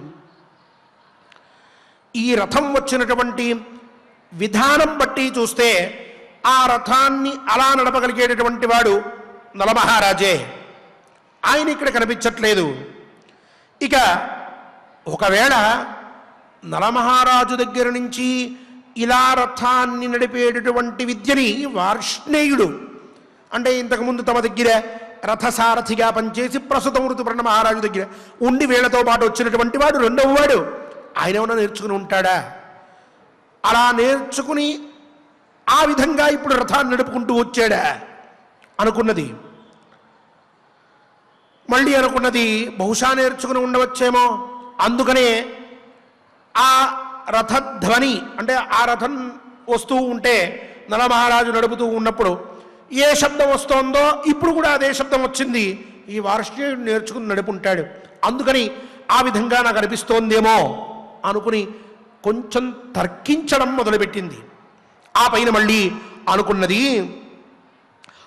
ఈ రథం వచ్చినటువంటి విధానం బట్టి చూస్తే ఆ రథాన్ని అలా నడపగలిగేటటువంటి వాడు నలమహారాజే ఆయన ఇక్కడ కనిపించట్లేదు ఇక ఒకవేళ నలమహారాజు దగ్గర నుంచి ఇలా రథాన్ని నడిపేటటువంటి విద్యని వార్ష్ణేయుడు అంటే ఇంతకుముందు తమ దగ్గర రథసారథిగా పనిచేసి ప్రస్తుతం ఋతుపర్ణ మహారాజు దగ్గర ఉండి వీళ్లతో పాటు వచ్చినటువంటి వాడు రెండవ వాడు ఆయన ఏమైనా నేర్చుకుని ఉంటాడా అలా నేర్చుకుని ఆ విధంగా ఇప్పుడు రథాన్ని నడుపుకుంటూ వచ్చాడా అనుకున్నది మళ్ళీ అనుకున్నది బహుశా నేర్చుకుని ఉండవచ్చేమో అందుకనే ఆ రథధ్వని అంటే ఆ రథం వస్తూ ఉంటే నలమహారాజు నడుపుతూ ఉన్నప్పుడు ఏ శబ్దం వస్తోందో ఇప్పుడు కూడా అదే శబ్దం వచ్చింది ఈ వార్షికుడు నేర్చుకుని నడుపుంటాడు అందుకని ఆ విధంగా నాకు అనిపిస్తోందేమో అనుకుని కొంచెం తర్కించడం మొదలుపెట్టింది ఆ పైన మళ్ళీ అనుకున్నది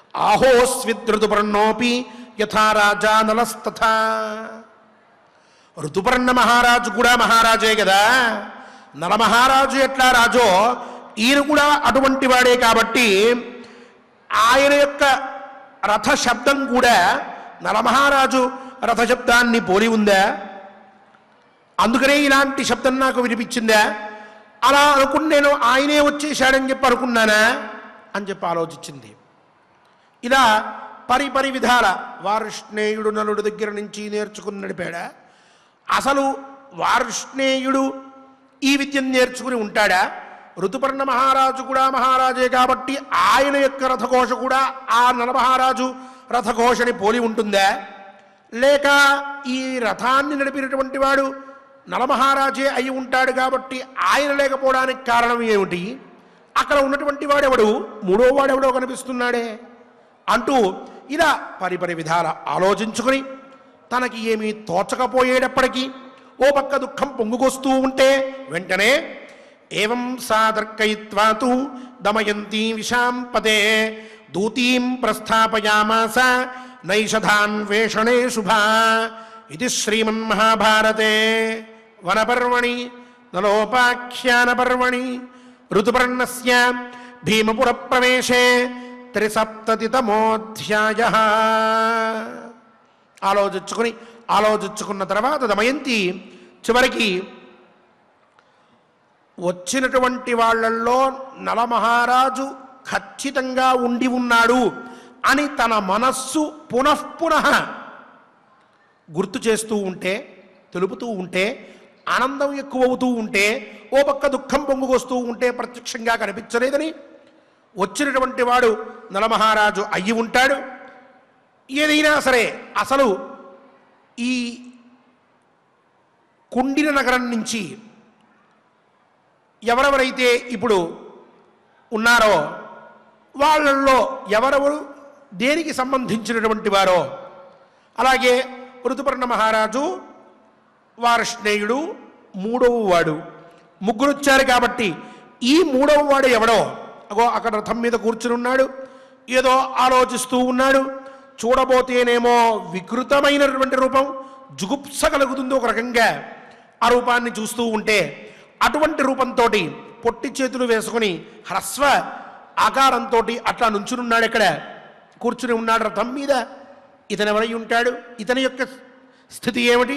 ఆహోస్విద్రుతుపర్ణోపి యథా రాజా నలస్తథా ఋతుపర్ణ మహారాజు కూడా మహారాజే కదా నలమహారాజు ఎట్లా రాజో ఈయన కూడా అటువంటి వాడే కాబట్టి ఆయన యొక్క రథ శబ్దం కూడా నలమహారాజు రథ శబ్దాన్ని పోలి ఉందా అందుకనే ఇలాంటి శబ్దం నాకు వినిపించిందా అలా అనుకుని నేను ఆయనే వచ్చేశాడని చెప్పి అనుకున్నానా అని చెప్పి ఆలోచించింది ఇలా పరి పరి విధాల వారుష్ణేయుడు నలుడు దగ్గర నుంచి నేర్చుకుని నడిపాడా అసలు వారుష్ణేయుడు ఈ విద్యను నేర్చుకుని ఉంటాడా ఋతుపర్ణ మహారాజు కూడా మహారాజే కాబట్టి ఆయన యొక్క రథఘోష కూడా ఆ నలమహారాజు రథఘోషని పోలి ఉంటుందా లేక ఈ రథాన్ని నడిపినటువంటి వాడు నలమహారాజే అయి ఉంటాడు కాబట్టి ఆయన లేకపోవడానికి కారణం ఏమిటి అక్కడ ఉన్నటువంటి వాడెవడు మూడో వాడెవడో కనిపిస్తున్నాడే అంటూ ఇలా పరిపరి విధాల ఆలోచించుకుని తనకి ఏమీ తోచకపోయేటప్పటికీ ఓ పక్క దుఃఖం పొంగుకొస్తూ ఉంటే వెంటనే ఏవం సాదర్కయిత్వా తు దమయంతీ విశాంపతే దూతీం ప్రస్థాపయామాస నైషధాన్వేషణే శుభా ఇది శ్రీమన్మహాభారతే వనపర్వణి నలోపాఖ్యానపర్వణి ఋతుపర్ణస్య భీమపురప్రవేశే త్రిసప్తతితమోధ్యాయ ఆలోచించుకుని ఆలోచించుకున్న తర్వాత దమయంతి చివరికి వచ్చినటువంటి వాళ్ళల్లో నలమహారాజు ఖచ్చితంగా ఉండి ఉన్నాడు అని తన మనస్సు పునఃపునః గుర్తు చేస్తూ ఉంటే తెలుపుతూ ఉంటే ఆనందం ఎక్కువవుతూ ఉంటే ఓ పక్క దుఃఖం పొంగుకొస్తూ ఉంటే ప్రత్యక్షంగా కనిపించలేదని వచ్చినటువంటి వాడు నలమహారాజు అయ్యి ఉంటాడు ఏదైనా సరే అసలు ఈ కుండిన నగరం నుంచి ఎవరెవరైతే ఇప్పుడు ఉన్నారో వాళ్ళల్లో ఎవరెవరు దేనికి సంబంధించినటువంటి వారో అలాగే ఋతుపర్ణ మహారాజు వారష్ణేయుడు మూడవ వాడు ముగ్గురు వచ్చారు కాబట్టి ఈ మూడవ వాడు ఎవడో అగో అక్కడ రథం మీద కూర్చుని ఉన్నాడు ఏదో ఆలోచిస్తూ ఉన్నాడు చూడబోతేనేమో వికృతమైనటువంటి రూపం జుగుప్స కలుగుతుంది ఒక రకంగా ఆ రూపాన్ని చూస్తూ ఉంటే అటువంటి రూపంతో పొట్టి చేతులు వేసుకుని హ్రస్వ ఆకారంతో అట్లా నుంచునున్నాడు ఇక్కడ కూర్చుని ఉన్నాడు రథం మీద ఇతను ఎవరై ఉంటాడు ఇతని యొక్క స్థితి ఏమిటి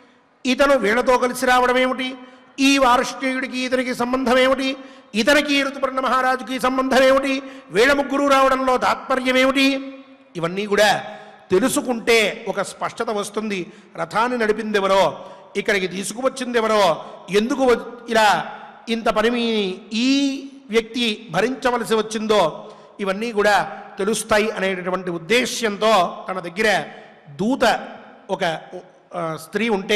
ఇతను వీళ్ళతో కలిసి రావడం ఏమిటి ఈ వారుష్ణేయుడికి ఇతనికి సంబంధం ఏమిటి ఇతనికి ఋతుపర్ణ మహారాజుకి సంబంధం ఏమిటి వీళ్ళ ముగ్గురు రావడంలో తాత్పర్యం ఏమిటి ఇవన్నీ కూడా తెలుసుకుంటే ఒక స్పష్టత వస్తుంది రథాన్ని నడిపింది ఎవరో ఇక్కడికి తీసుకువచ్చింది ఎవరో ఎందుకు వ- ఇలా ఇంత పని ఈ వ్యక్తి భరించవలసి వచ్చిందో ఇవన్నీ కూడా తెలుస్తాయి అనేటటువంటి ఉద్దేశ్యంతో తన దగ్గర దూత ఒక ఆ, స్త్రీ ఉంటే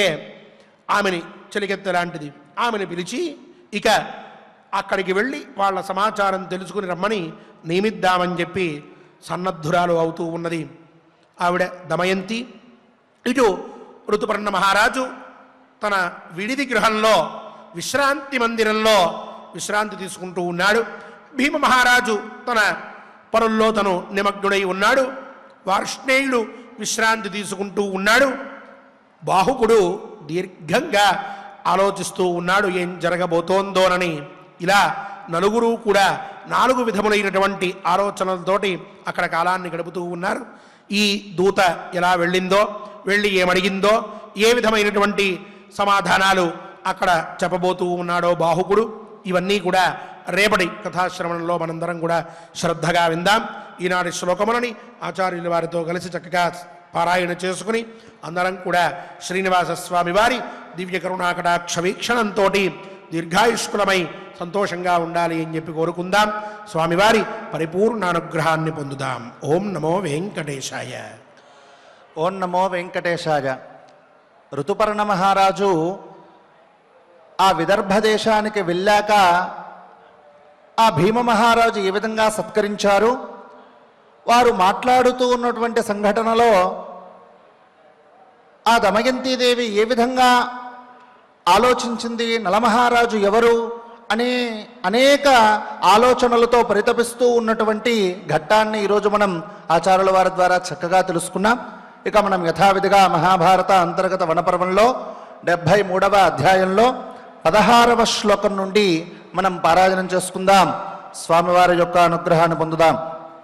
ఆమెని చెలికెత్త లాంటిది ఆమెని పిలిచి ఇక అక్కడికి వెళ్ళి వాళ్ళ సమాచారం తెలుసుకుని రమ్మని నియమిద్దామని చెప్పి సన్నద్ధురాలు అవుతూ ఉన్నది ఆవిడ దమయంతి ఇటు ఋతుపర్ణ మహారాజు తన విడిది గృహంలో విశ్రాంతి మందిరంలో విశ్రాంతి తీసుకుంటూ ఉన్నాడు భీమ మహారాజు తన పనుల్లో తను నిమగ్నుడై ఉన్నాడు వార్ష్ణేయుడు విశ్రాంతి తీసుకుంటూ ఉన్నాడు బాహుకుడు దీర్ఘంగా ఆలోచిస్తూ ఉన్నాడు ఏం జరగబోతోందోనని ఇలా నలుగురు కూడా నాలుగు విధములైనటువంటి ఆలోచనలతోటి అక్కడ కాలాన్ని గడుపుతూ ఉన్నారు ఈ దూత ఎలా వెళ్ళిందో వెళ్ళి ఏమడిగిందో ఏ విధమైనటువంటి సమాధానాలు అక్కడ చెప్పబోతూ ఉన్నాడో బాహుకుడు ఇవన్నీ కూడా రేపటి కథాశ్రవణంలో మనందరం కూడా శ్రద్ధగా విందాం ఈనాటి శ్లోకములని ఆచార్యుల వారితో కలిసి చక్కగా పారాయణ చేసుకుని అందరం కూడా శ్రీనివాస స్వామి వారి దివ్య కరుణాకటాక్ష వీక్షణంతో దీర్ఘాయుష్కులమై సంతోషంగా ఉండాలి అని చెప్పి కోరుకుందాం స్వామివారి పరిపూర్ణ అనుగ్రహాన్ని పొందుదాం ఓం నమో వెంకటేశాయ ఓం నమో వెంకటేశాయ ఋతుపర్ణ మహారాజు ఆ విదర్భ దేశానికి వెళ్ళాక ఆ భీమ మహారాజు ఏ విధంగా సత్కరించారు వారు మాట్లాడుతూ ఉన్నటువంటి సంఘటనలో ఆ దమయంతీదేవి ఏ విధంగా ఆలోచించింది నలమహారాజు ఎవరు అనే అనేక ఆలోచనలతో పరితపిస్తూ ఉన్నటువంటి ఘట్టాన్ని ఈరోజు మనం ఆచార్యుల వారి ద్వారా చక్కగా తెలుసుకున్నాం ఇక మనం యథావిధిగా మహాభారత అంతర్గత వనపర్వంలో డెబ్భై మూడవ అధ్యాయంలో పదహారవ శ్లోకం నుండి మనం పారాయణం చేసుకుందాం స్వామివారి యొక్క అనుగ్రహాన్ని పొందుదాం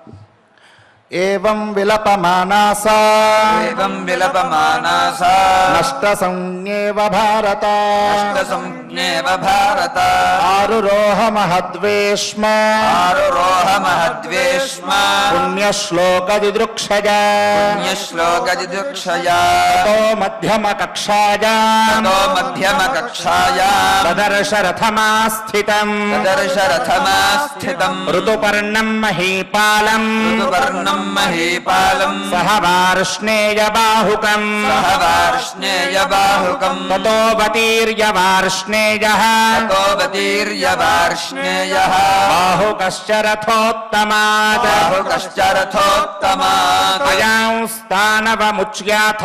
ఏవం విలపమానాసా एवं विलपमानासा నష్ట సంజ్ఞేవ భారత अष्टसंज्ञेव भारत ఆరురోహ మహద్వేష్మ आरुरोहमहद्वेष्म పుణ్యశ్లోక దిదృక్షజ पुण्यश्लोकदिदुक्षया తో మధ్యమ కక్షాయా ततो मध्यमकक्षाया ప్రదర్శ రథమాస్థితం दर्शरथमा स्थितम् ఋతుపర్ణం మహీపాలం ऋतुवर्णम् महीपालम् సహ వార్ష్ణేయ బాహుకం सह वार्ष्णेयबाहुकम् తతోవతీర్య వార్ష్ణేయ ततोऽवतीर्य वार्ष्णेयः బాహుకశ్చ రథోత్తమాత్ बाहुकश्च रथोत्तमात् స్థానవముచ్యాథ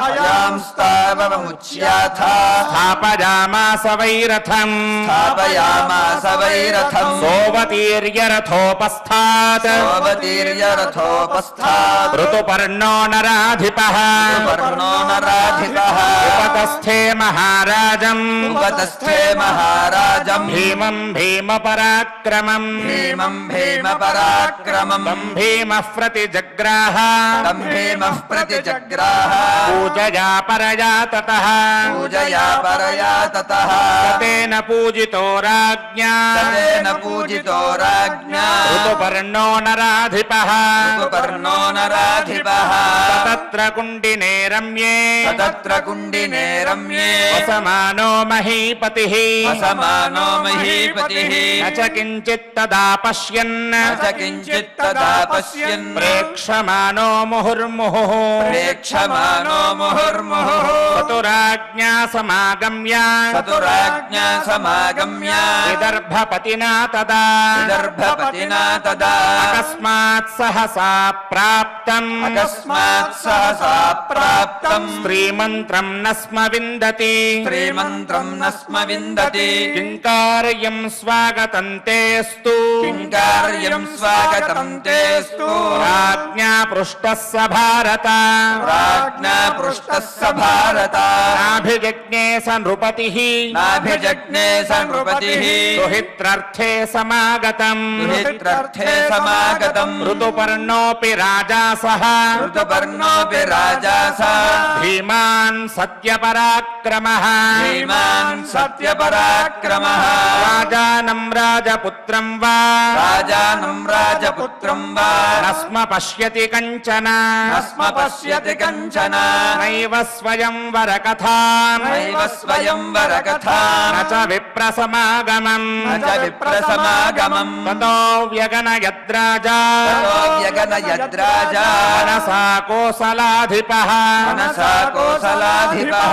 अयांस्तावमुच्याथा స్థాపయామాస వైరథం स्थापयामास वैरथम् సోవతీర్య రథోపస్థాత్ सोऽवतीर्य रथोपस्थात् ఋతుపర్ణో నరాధిప वर्णो नराधिपः ఉపతస్థే మహారాజం उपतस्थे महाराजम् భీమం భీమ పరాక్రమం भीमम् भीमपराक्रमम् తం భీమ ప్రతి జగ్రాహ तम् भीमः प्रतिजग्राह పూజయా పరయా తత पूजया परया ततः తేన పూజితో రాజ్ఞా तेन पूजितो राज्ञा ఋతుపర్ణో నరాధిప ऋतुपर्णो नराधिपः తత్ర కుండినే రమ్యే तत्र कुण्डिने रम्ये వసమానో మహీపతి असमानो महीपतिः నచ కించిత్ తదా పశ్యన్ न च किञ्चित् तदा पश्यन् ప్రేక్షమానో ముహుర్ముహు प्रेक्षमानो मुहुर्मुहुः చతురాజ్ఞా సమాగమ్య चतुराज्ञा समागम्य విదర్భపతినా తదా विदर्भपतिना तदा అకస్మాత్ సహసా ప్రాప్తం अकस्मात् सहसा प्राप्तम् శ్రీమంత్రం నస్మ విందతి श्रीमन्त्रम् न स्म विन्दति కింకార్యం స్వాగతం తేస్తు किङ्कार्यम् स्वागतम् तेऽस्तु రాజ్ఞా పృష్ట స భారత राज्ञा पृष्टः स भारत నాభిజజ్ఞే స నృపతి नाभिजज्ञे स नृपतिः సుహిత్రర్థే సమాగతం दुहित्रर्थे समागतम् ఋతుపర్ణోపి రాజా సహ ऋतुपर्णोऽपि राजा सा భీమాన్ సత్యపరాక్రమ श्रीमान् सत्यपराक्रमः రాజానం రాజపుత్రం వా राजानम् राजपुत्रम् वा నస్మ పశ్యతి కంచన न स्म पश्यति कञ्चन నైవ స్వయం వరకథా नैव स्वयंवरकथा నచ విప్రసమాగమం न च विप्रसमागमम् తతో వ్యగనయద్రాజా ततो व्यगनयद्राजा మనసా కోసలాధిప मनसा कोसलाधिपः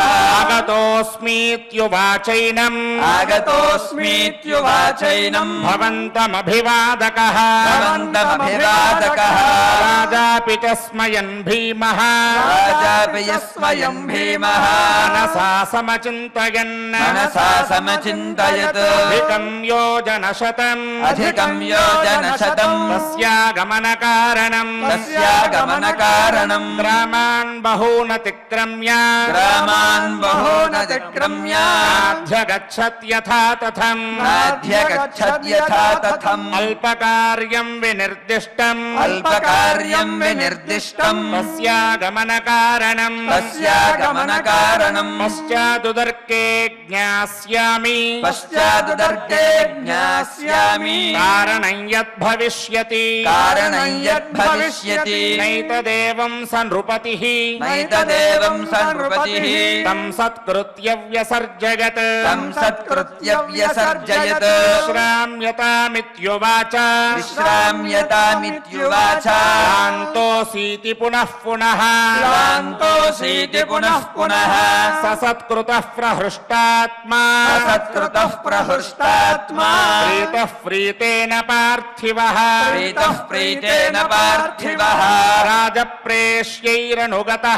ఆగతోస్మీత్యువాచైనం आगतोऽस्मीत्युवाचैनम् భవంతమభివాదక भवन्तमभिवादकः రాజాపి చ స్మయన్ భీమ राजापि यस्वयम् भीमः మనసా సమచింతయన్ मनसा समचिन्तयत् అధికం యోజనశతం अधिकम् योजनशतम् తస్యాగమన కారణం तस्यागमनकारणम् గ్రామాన్ బహూనతిక్రమ్య ग्रामान् बहूनतिक्रम्य అధ్యగచ్చత్యథా తథం नाध्यगच्छद्यथा तथम् అల్పకార్యం వినిర్దిష్టం अल्पकार्यम् विनिर्दिष्टम् తస్యాగమన కారణం तस्यागमनकारणम् పశ్చాదుదర్కే జ్ఞాస్యామి पश्चादुदर्गे ज्ञास्यामि కారణం యద్భవిష్యతి कारणम् यद्भविष्यति నైతదేవం స నృపతి नैतदेवम् स नृपतिः తం సత్కృత్య వ్యసర్జయత్ तं सत्कृत्य व्यसर्जयत् శ్రామ్యతామిత్యువాచ विश्राम्यतामित्युवाच శాంతోసీతి పునః పునః क्लान्तोऽसीति पुनः पुनः ససత్కృత ప్రహృష్టాత్మా असत्कृतः प्रहृष्टात्मा ప్రీతః ప్రీతేన పార్థివ प्रीतः प्रीतेन पार्थिवः రాజప్రేష్యైరనుగత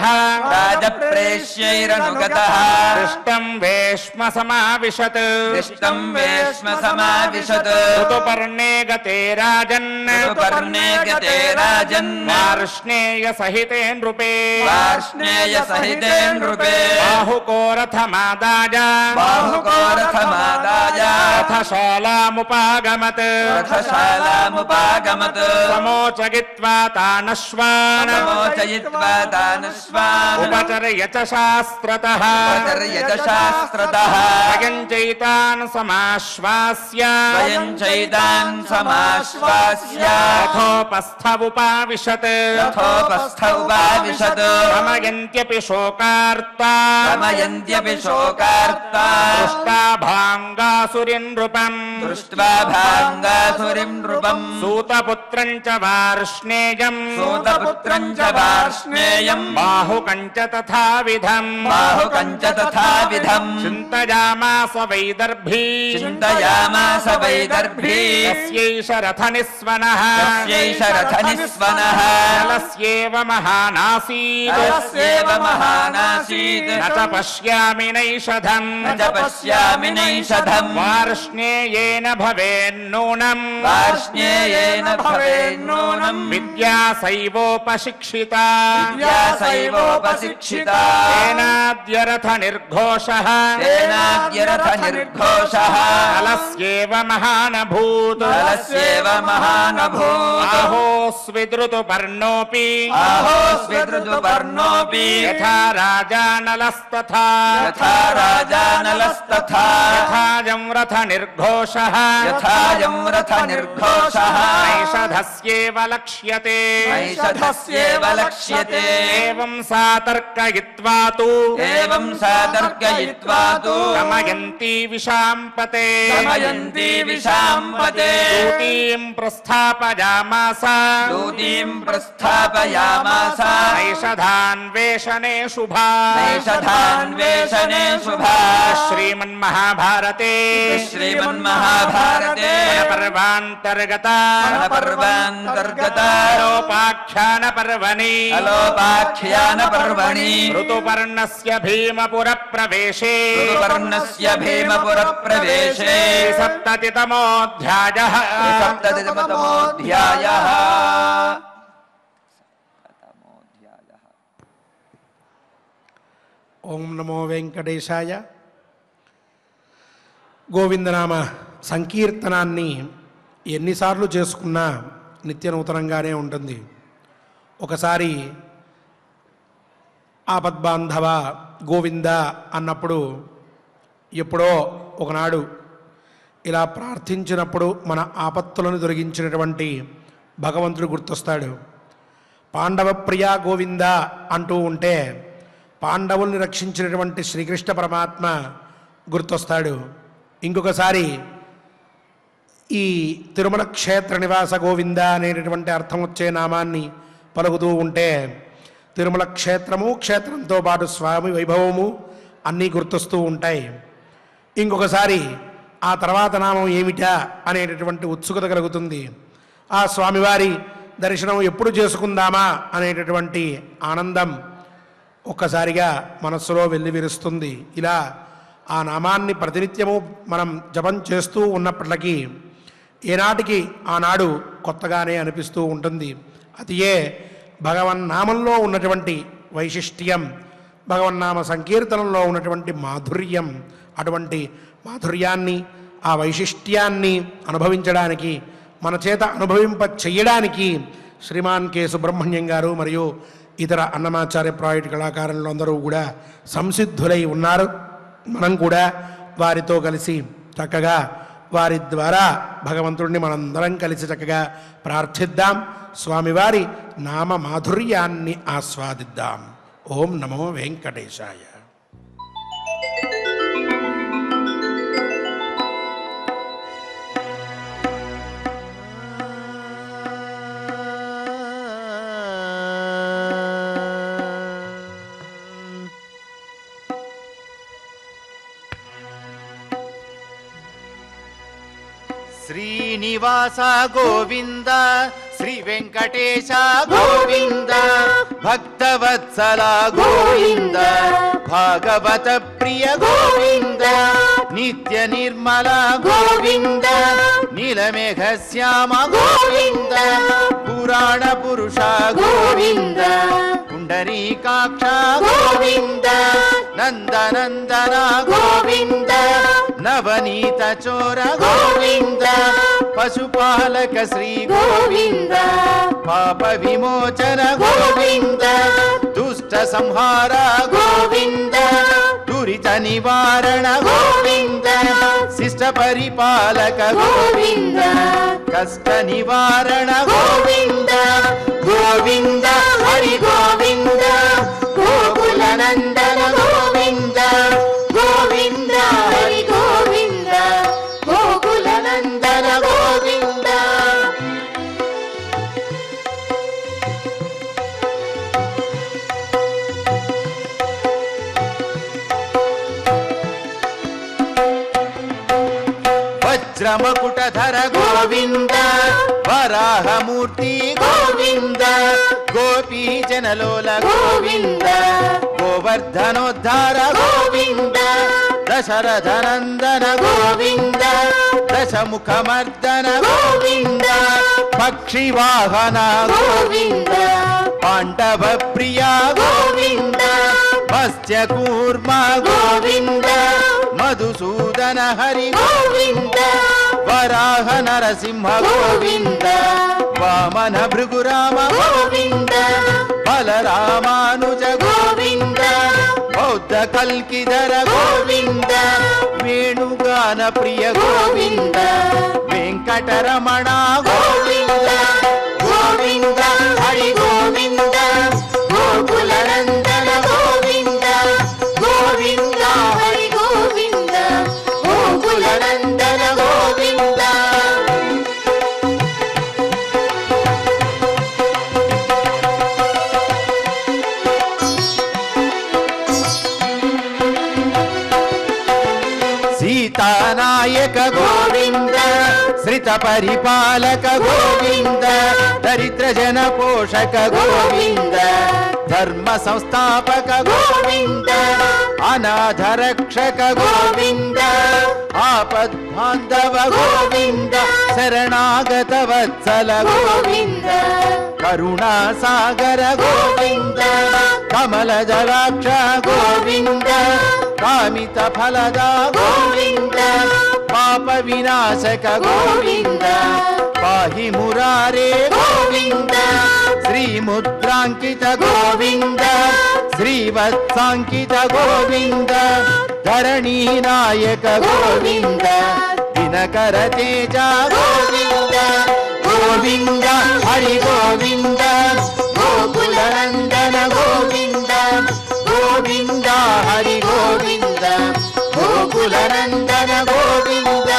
राजप्रेष्यैरनुगतः దృష్టం వేష్మ సమావిశత్ दृष्टम् वेश्म समाविशत् ఋతుపర్ణే గతే రాజన్ ऋतुपर्णे गते राजन् వార్ష్ణేయ సహితే నృపే వార్ష్ణేయ సహితే నృపే బాహుకోరథమాదాయ బాహుకోరథమాదాయ రథశాలాముపాగమత్ రథశాలాముపాగమత్ సమోచగిత్వా తానశ్వాన్ సమోచయిత్వా తానుస్వాన్ ఉపచర్య చ శాస్త్రతః ఉపచర్యత శాస్త్రతః స్వయం చైతాన్ సమాశ్వాస్య స్వయం చైతాన్ సమాశ్వాస్య రథోపస్థముపావిశత్ రథోపస్థ ఉపావిశత్ రమయంత్యపి శోకార్తా రమయంత్యపి శోకార్తా దృష్టాభాంగాసురిన్ నృపం దృష్ట్వా భాంగాసురిం నృపం సూతపుత్రం చ వార్ష్ణేయం సూతపుత్రం చ వార్ష్ణేయం బాహుకం చ తథావిధం బాహుకం చ తథావిధం చింతయామాస వైదర్భీ చింతయామాస వైదర్భీ తస్యైష రథనిస్వనః తస్యైష రథనిస్వనః జలస్యేవ మహానాసీత్ తస్యేవ మహానాసీత్ న చ పశ్యామి నైషధం న చ పశ్యామి నైషధం వార్ష్ణేయేన భవేన్నూనం వార్ష్ణేయేన భవేన్నూనం విద్యాసైవోపశిక్షిత విద్యాసైవోపశిక్షితా తేనాద్య రథ నిర్ఘోషః తేనాద్యరథ నిర్ఘోషः కలస్యేవ మహానభూత్ కలస్యేవ మహానభూత్ ఆహోస్విద్రుతు పర్ణోపి ఆహోస్విదృదుపర్ణోऽపి యథా రాజానలస్తథా యథా రాజానలస్తథా యథాయం రథ నిర్ఘోషః యథాయం రథ నిర్ఘోషः నైషధస్యేవ లక్ష్యతే నైషధస్యేవ లక్ష్యతే ఏవం సా తర్కయిత్వా తు ఏవం సా తర్కయిత్వా తు గమయంతి విశాంపతే గమయంతి విశాంపతే దూతీం ప్రస్థాపయామాస దూతీం ప్రస్థాపయామాస నైషధాన్వేషణే శుభా నైషధాన్వేషణే శుభా శ్రీమన్మహాభారతే శ్రీమన్మహాభారతే పర్వాంతర్గత పర్వాంతర్గత లోపాఖ్యాన పర్వణి అలోపాఖ్యాన పర్వణి ఋతుపర్ణస్య భీమపుర ప్రవేశే ఋతుపర్ణస్య భీమపుర ప్రవేశే సప్తతితమోऽధ్యాయ సప్తతితమోऽధ్యాయः ఓం నమో వెంకటేశాయ గోవిందనామ సంకీర్తనాన్ని ఎన్నిసార్లు చేసుకున్నా నిత్య నూతనంగానే ఉంటుంది ఒకసారి ఆపద్బాంధవ గోవింద అన్నప్పుడు ఎప్పుడో ఒకనాడు ఇలా ప్రార్థించినప్పుడు మన ఆపత్తులను తొలగించినటువంటి భగవంతుడు గుర్తొస్తాడు పాండవ ప్రియా గోవింద అంటూ ఉంటే పాండవుల్ని రక్షించినటువంటి శ్రీకృష్ణ పరమాత్మ గుర్తొస్తాడు ఇంకొకసారి ఈ తిరుమల క్షేత్ర నివాస గోవింద అనేటటువంటి అర్థం వచ్చే నామాన్ని పలుకుతూ ఉంటే తిరుమల క్షేత్రము క్షేత్రంతో పాటు స్వామి వైభవము అన్నీ గుర్తొస్తూ ఉంటాయి ఇంకొకసారి ఆ తర్వాత నామం ఏమిటా అనేటటువంటి ఉత్సుకత కలుగుతుంది ఆ స్వామివారి దర్శనం ఎప్పుడు చేసుకుందామా అనేటటువంటి ఆనందం ఒక్కసారిగా మనస్సులో వెల్లివిరుస్తుంది ఇలా ఆ నామాన్ని ప్రతినిత్యము మనం జపం చేస్తూ ఉన్నప్పటికీ ఏనాటికి ఆనాడు కొత్తగానే అనిపిస్తూ ఉంటుంది అదియే భగవన్నామంలో ఉన్నటువంటి వైశిష్ట్యం భగవన్నామ సంకీర్తనంలో ఉన్నటువంటి మాధుర్యం అటువంటి మాధుర్యాన్ని ఆ వైశిష్ట్యాన్ని అనుభవించడానికి మన చేత అనుభవింప చెయ్యడానికి శ్రీమాన్ కె సుబ్రహ్మణ్యం గారు మరియు ఇతర అన్నమాచార్య ప్రాజెక్ట్ కళాకారులు అందరూ కూడా సంసిద్ధులై ఉన్నారు మనం కూడా వారితో కలిసి చక్కగా వారి ద్వారా భగవంతుడిని మనందరం కలిసి చక్కగా ప్రార్థిద్దాం స్వామివారి నామ మాధుర్యాన్ని ఆస్వాదిద్దాం ఓం నమో వెంకటేశాయ శ్రీనివాస గోవింద శ్రీ వెంకటేశ గోవింద భక్తవత్సల గోవింద భాగవత ప్రియ గోవింద నిత్య నిర్మల గోవింద నీలమేఘ శ్యామ గోవింద పురాణ పురుష గోవింద పుండరీకాక్ష గోవింద నందనందన గోవింద నవనీత చోర గోవింద పశుపాలక శ్రీ గోవింద పాప విమోచన గోవింద దుష్ట సంహార గోవింద దురిత నివారణ గోవింద శిష్ట పరిపాలక గోవింద కష్ట నివారణ గోవింద గోవింద హరి గోవింద గోకుల నందన గోవింద గోవింద హరి గోవింద గోకుల నందన గోవింద వజ్రమకుటధర గోవింద వరాహమూర్తి గోవింద గోపీ జనలోల గోవింద గోవర్ధనోద్ధార గోవింద దశరథనందన గోవింద దశముఖమర్దన గోవింద పక్షివాహన గోవింద పాండవ ప్రియ గోవింద మత్స్య కూర్మ గోవింద మధుసూదన హరి గోవింద వరాహ నరసింహ గోవింద వామన భృగురామ గోవింద బలరామానుజ గోవింద బౌద్ధ కల్కిధర గోవింద వేణుగాన ప్రియ గోవింద వెంకటరమణ గోవింద గోవింద హరి గోవింద గోకుల నందన గోవింద గోవింద హరి గోవింద గోకుల నందన గోవింద సీతానాయక గోవింద శ్రిత పరిపాలక గోవింద దరిద్ర జన పోషక గోవింద ధర్మ సంస్థాపక గోవింద అనాథ రక్షక గోవింద ఆపద్ బాంధవ గోవింద శరణాగత వత్సల గోవింద కరుణా సాగర గోవింద కమల జలాక్ష గోవింద కామిత ఫలద గోవింద పాప వినాశక గోవింద పాహి మురారే గోవింద శ్రీ ముద్రాంకిత గోవింద శ్రీవత్సాంకిత గోవింద ధరణీ నాయక గోవింద దినకర తేజ గోవింద గోవింద హరి గోవింద గోకుల నందన గోవింద గోవింద హరి గోవింద గోకుల నందన గోవింద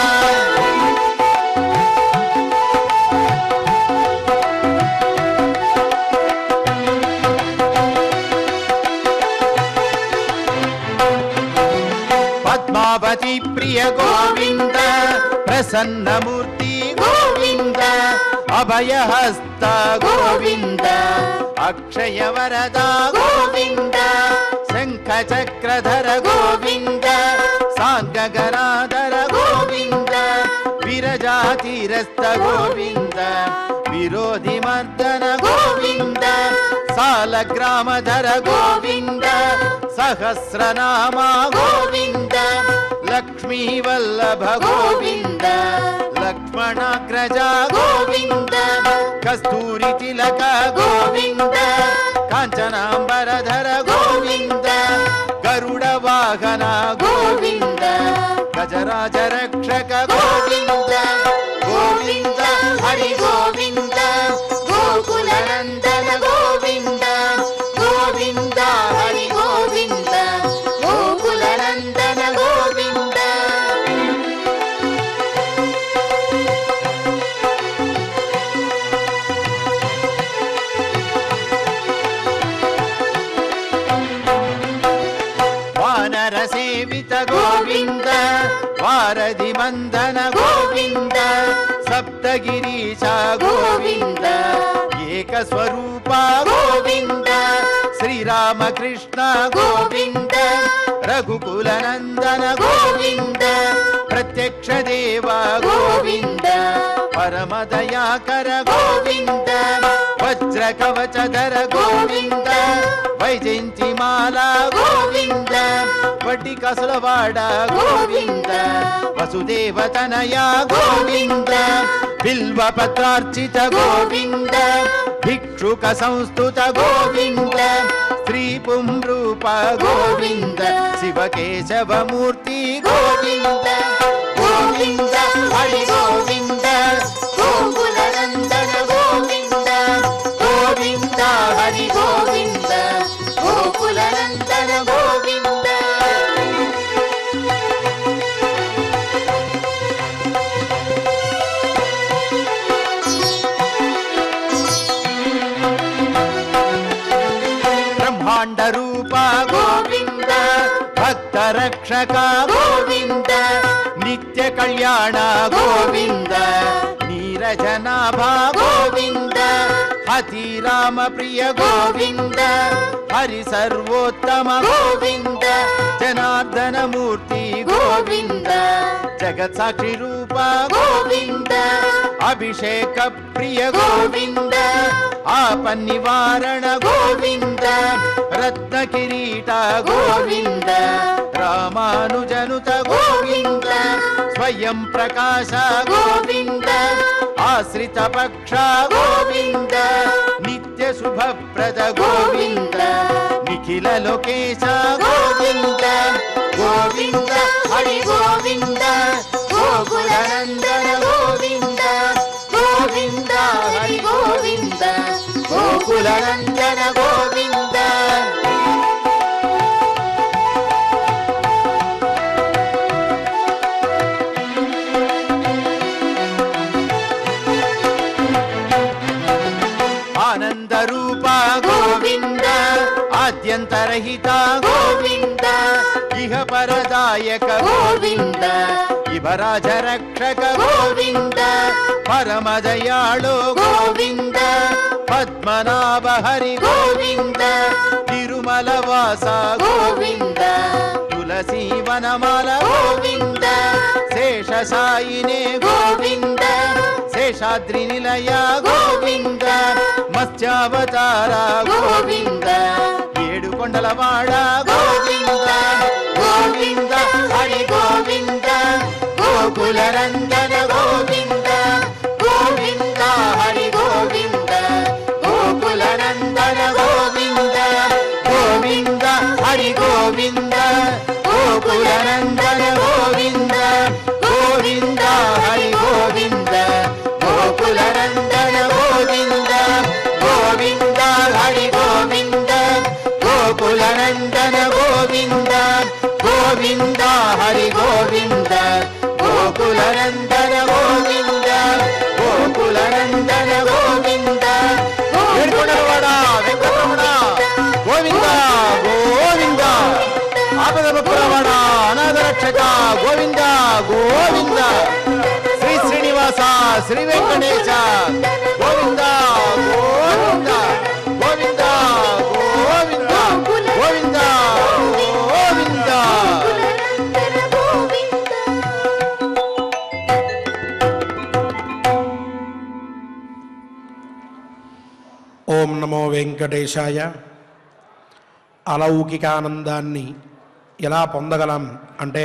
పద్మావతి ప్రియ గోవింద ప్రసన్నమూర్తి గోవింద అభయహస్త గోవింద అక్షయ వరద గోవింద శంఖ చక్రధర గోవింద సాంగగనాధర గోవింద విరజాతిరస్త గోవింద విరోధి మర్దన గోవింద సాలగ్రామధర గోవింద సహస్రనామ గోవింద లక్ష్మీ వల్లభ గోవింద లక్ష్మణాగ్రజ గోవింద కస్తూరి తిలక గోవింద కాంచనాంబరధర గోవింద గరుడ వాహన గోవింద గజరాజ రక్షక గోవింద గోవింద హరి గోవింద గోకుల నందన గోవింద గోవింద హరి గోవింద గోకుల నందన గోవింద వానర సేవిత గోవింద వారధి మందన గోవింద సప్తగిరీశ గోవింద ఏక స్వరూప గోవింద శ్రీరామకృష్ణ గోవింద రఘుకుల నందన గోవింద ప్రత్యక్ష దేవ గోవింద పరమ దయాకర గోవింద వజ్ర కవచధర గోవింద వైజయంతి మాల గోవింద వడ్డి కసులవాడ గోవింద వసుదేవ తనయ గోవింద బిల్వ పత్రార్చిత గోవింద భిక్షుక సంస్థుత గోవింద శ్రీ పుంరూప గోవింద శివకేశవమూర్తి గోవింద గోవింద హరి గోవింద గోకుల నందన గోవింద గోవింద హరి గోవింద గోకుల నందన గోవింద బ్రహ్మాండ రూప గోవింద భక్త రక్షక గోవింద నిత్య కళ్యాణ గోవింద నీరజనాభ గోవింద హతి రామ ప్రియ గోవింద హరి సర్వోత్తమ గోవింద జనార్దన మూర్తి గోవింద జగత్ సాక్షి రూప గోవింద అభిషేక ప్రియ గోవింద ఆపన్ నివారణ గోవింద రత్న కిరీట గోవింద రామానుజనుత గోవింద స్వయం ప్రకాశ గోవింద ఆశ్రిత పక్ష గోవింద నిత్య శుభప్రద గోవింద నిఖిల లోకేశ గోవింద గోవింద హరి గోవింద గోకుల నందన గోవింద గోవింద హరి గోవింద గోకుల నందన గోవింద ఆనంద రూప గోవింద ఆద్యంతరహిత గోవింద ఇహ పరదాయక గోవింద ఇవరాజ రక్షక గోవింద పరమదయాళో గోవింద పద్మనాభ హరి గోవింద తిరుమల వాస గోవింద తులసీ వనమాల గోవింద శేష సాయినే గోవింద శేషాద్రి నిలయ గోవింద మత్స్యావతార గోవింద ఏడు కొండలవాడ గోవింద గోవింద హరి గోవింద గోకుల నందన గోవింద గోవింద హరి గోవింద గోకుల నందన గోవింద గోవింద హరి గోవింద గోకుల నందన గోవింద గోవింద హరి గోవింద గోకుల నందన గోవింద గోవింద హరి గోవింద గోకుల నందన గోవింద గోవింద హరి గోవింద గోకుల నందన గోవింద గోకుల నందన గోవింద ఏడుకొండలవాడ వెంకటరమణ గోవింద గోవింద ఆపదముక్కులవాడ అనాథ రక్షక గోవింద గోవింద శ్రీ శ్రీనివాస శ్రీ వెంకటేశ గోవింద గోవింద గోవింద గోవింద గోవింద గోవింద ఓం నమో వెంకటేశాయ అలౌకికానందాన్ని ఎలా పొందగలం అంటే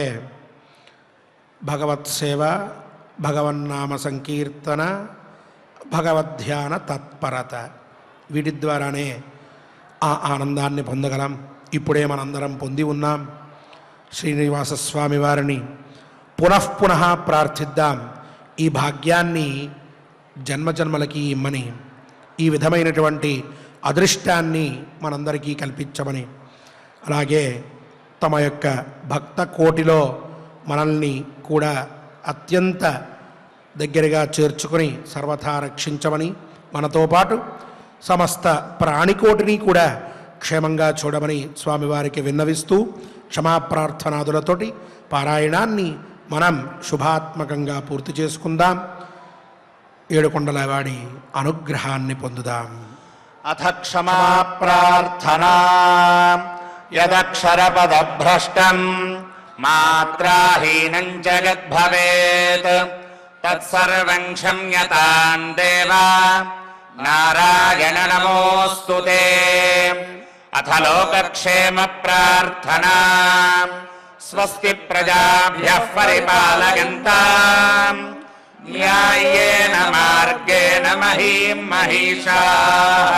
భగవత్ సేవ భగవన్నామ సంకీర్తన భగవద్ధ్యాన తత్పరత వీటి ద్వారానే ఆ ఆనందాన్ని పొందగలం ఇప్పుడే మనందరం పొంది ఉన్నాం శ్రీనివాస స్వామి వారిని పునఃపునః ప్రార్థిద్దాం ఈ భాగ్యాన్ని జన్మజన్మలకి ఇమ్మని ఈ విధమైనటువంటి అదృష్టాన్ని మనందరికీ కల్పించమని అలాగే తమ యొక్క భక్త కోటిలో మనల్ని కూడా అత్యంత దగ్గరగా చేర్చుకొని సర్వథా రక్షించమని మనతో పాటు సమస్త ప్రాణికోటిని కూడా క్షేమంగా చూడమని స్వామివారికి విన్నవిస్తూ క్షమాప్రార్థనాదులతోటి పారాయణాన్ని మనం శుభాత్మకంగా పూర్తి చేసుకుందాం ఏడుకొండల వాడి అనుగ్రహాన్ని పొందుదాం అథ క్షమా ప్రార్థనా యదక్షరపదభ్రష్టం మాత్రాహీనం జగద్భవేత్ తత్సర్వం క్షమ్యతాం దేవా నారాయణ నమోऽस्तु ते అథ లోకక్షేమ ప్రార్థనా స్వస్తి ప్రజాభ్యः పరిపాలయంతాం న్యాయేన మార్గేణ మహీం మహిషాः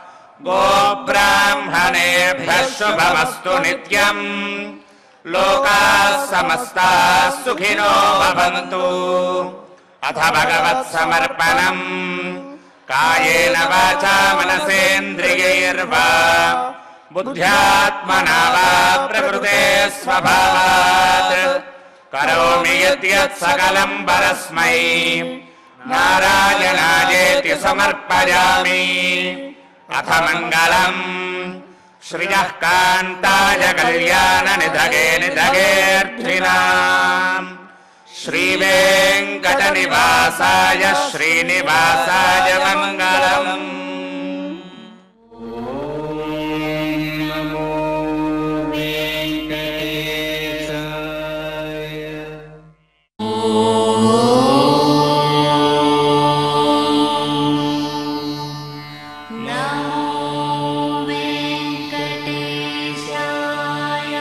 गोब्राह्मणेभ्यः शुभमस्तु नित्यम् लोकाः समस्ताः सुखिनो भवन्तु अथ भगवत्समर्पणम् कायेन वाचा मनसेन्द्रियैर्वा बुद्ध्यात्मना वा प्रकृते स्वभावात् करोमि यद्यत् सकलम् परस्मै नारायणायेति समर्पयामि अथ मङ्गलम् श्रियः कान्ताय कल्याणनिधगे निधगेऽर्थिनाम् श्रीवेङ्कटनिवासाय श्रीनिवासाय मङ्गलम् नमो वेङ्कटेशाय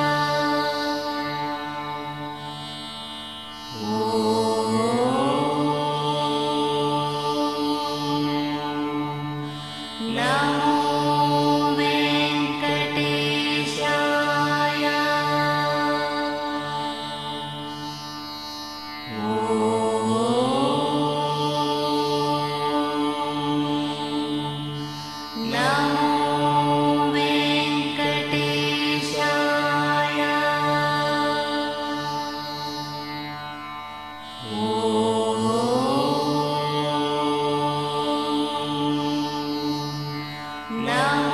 नमो वेङ्कटेशाय नमो वेङ्कटेशाय नमो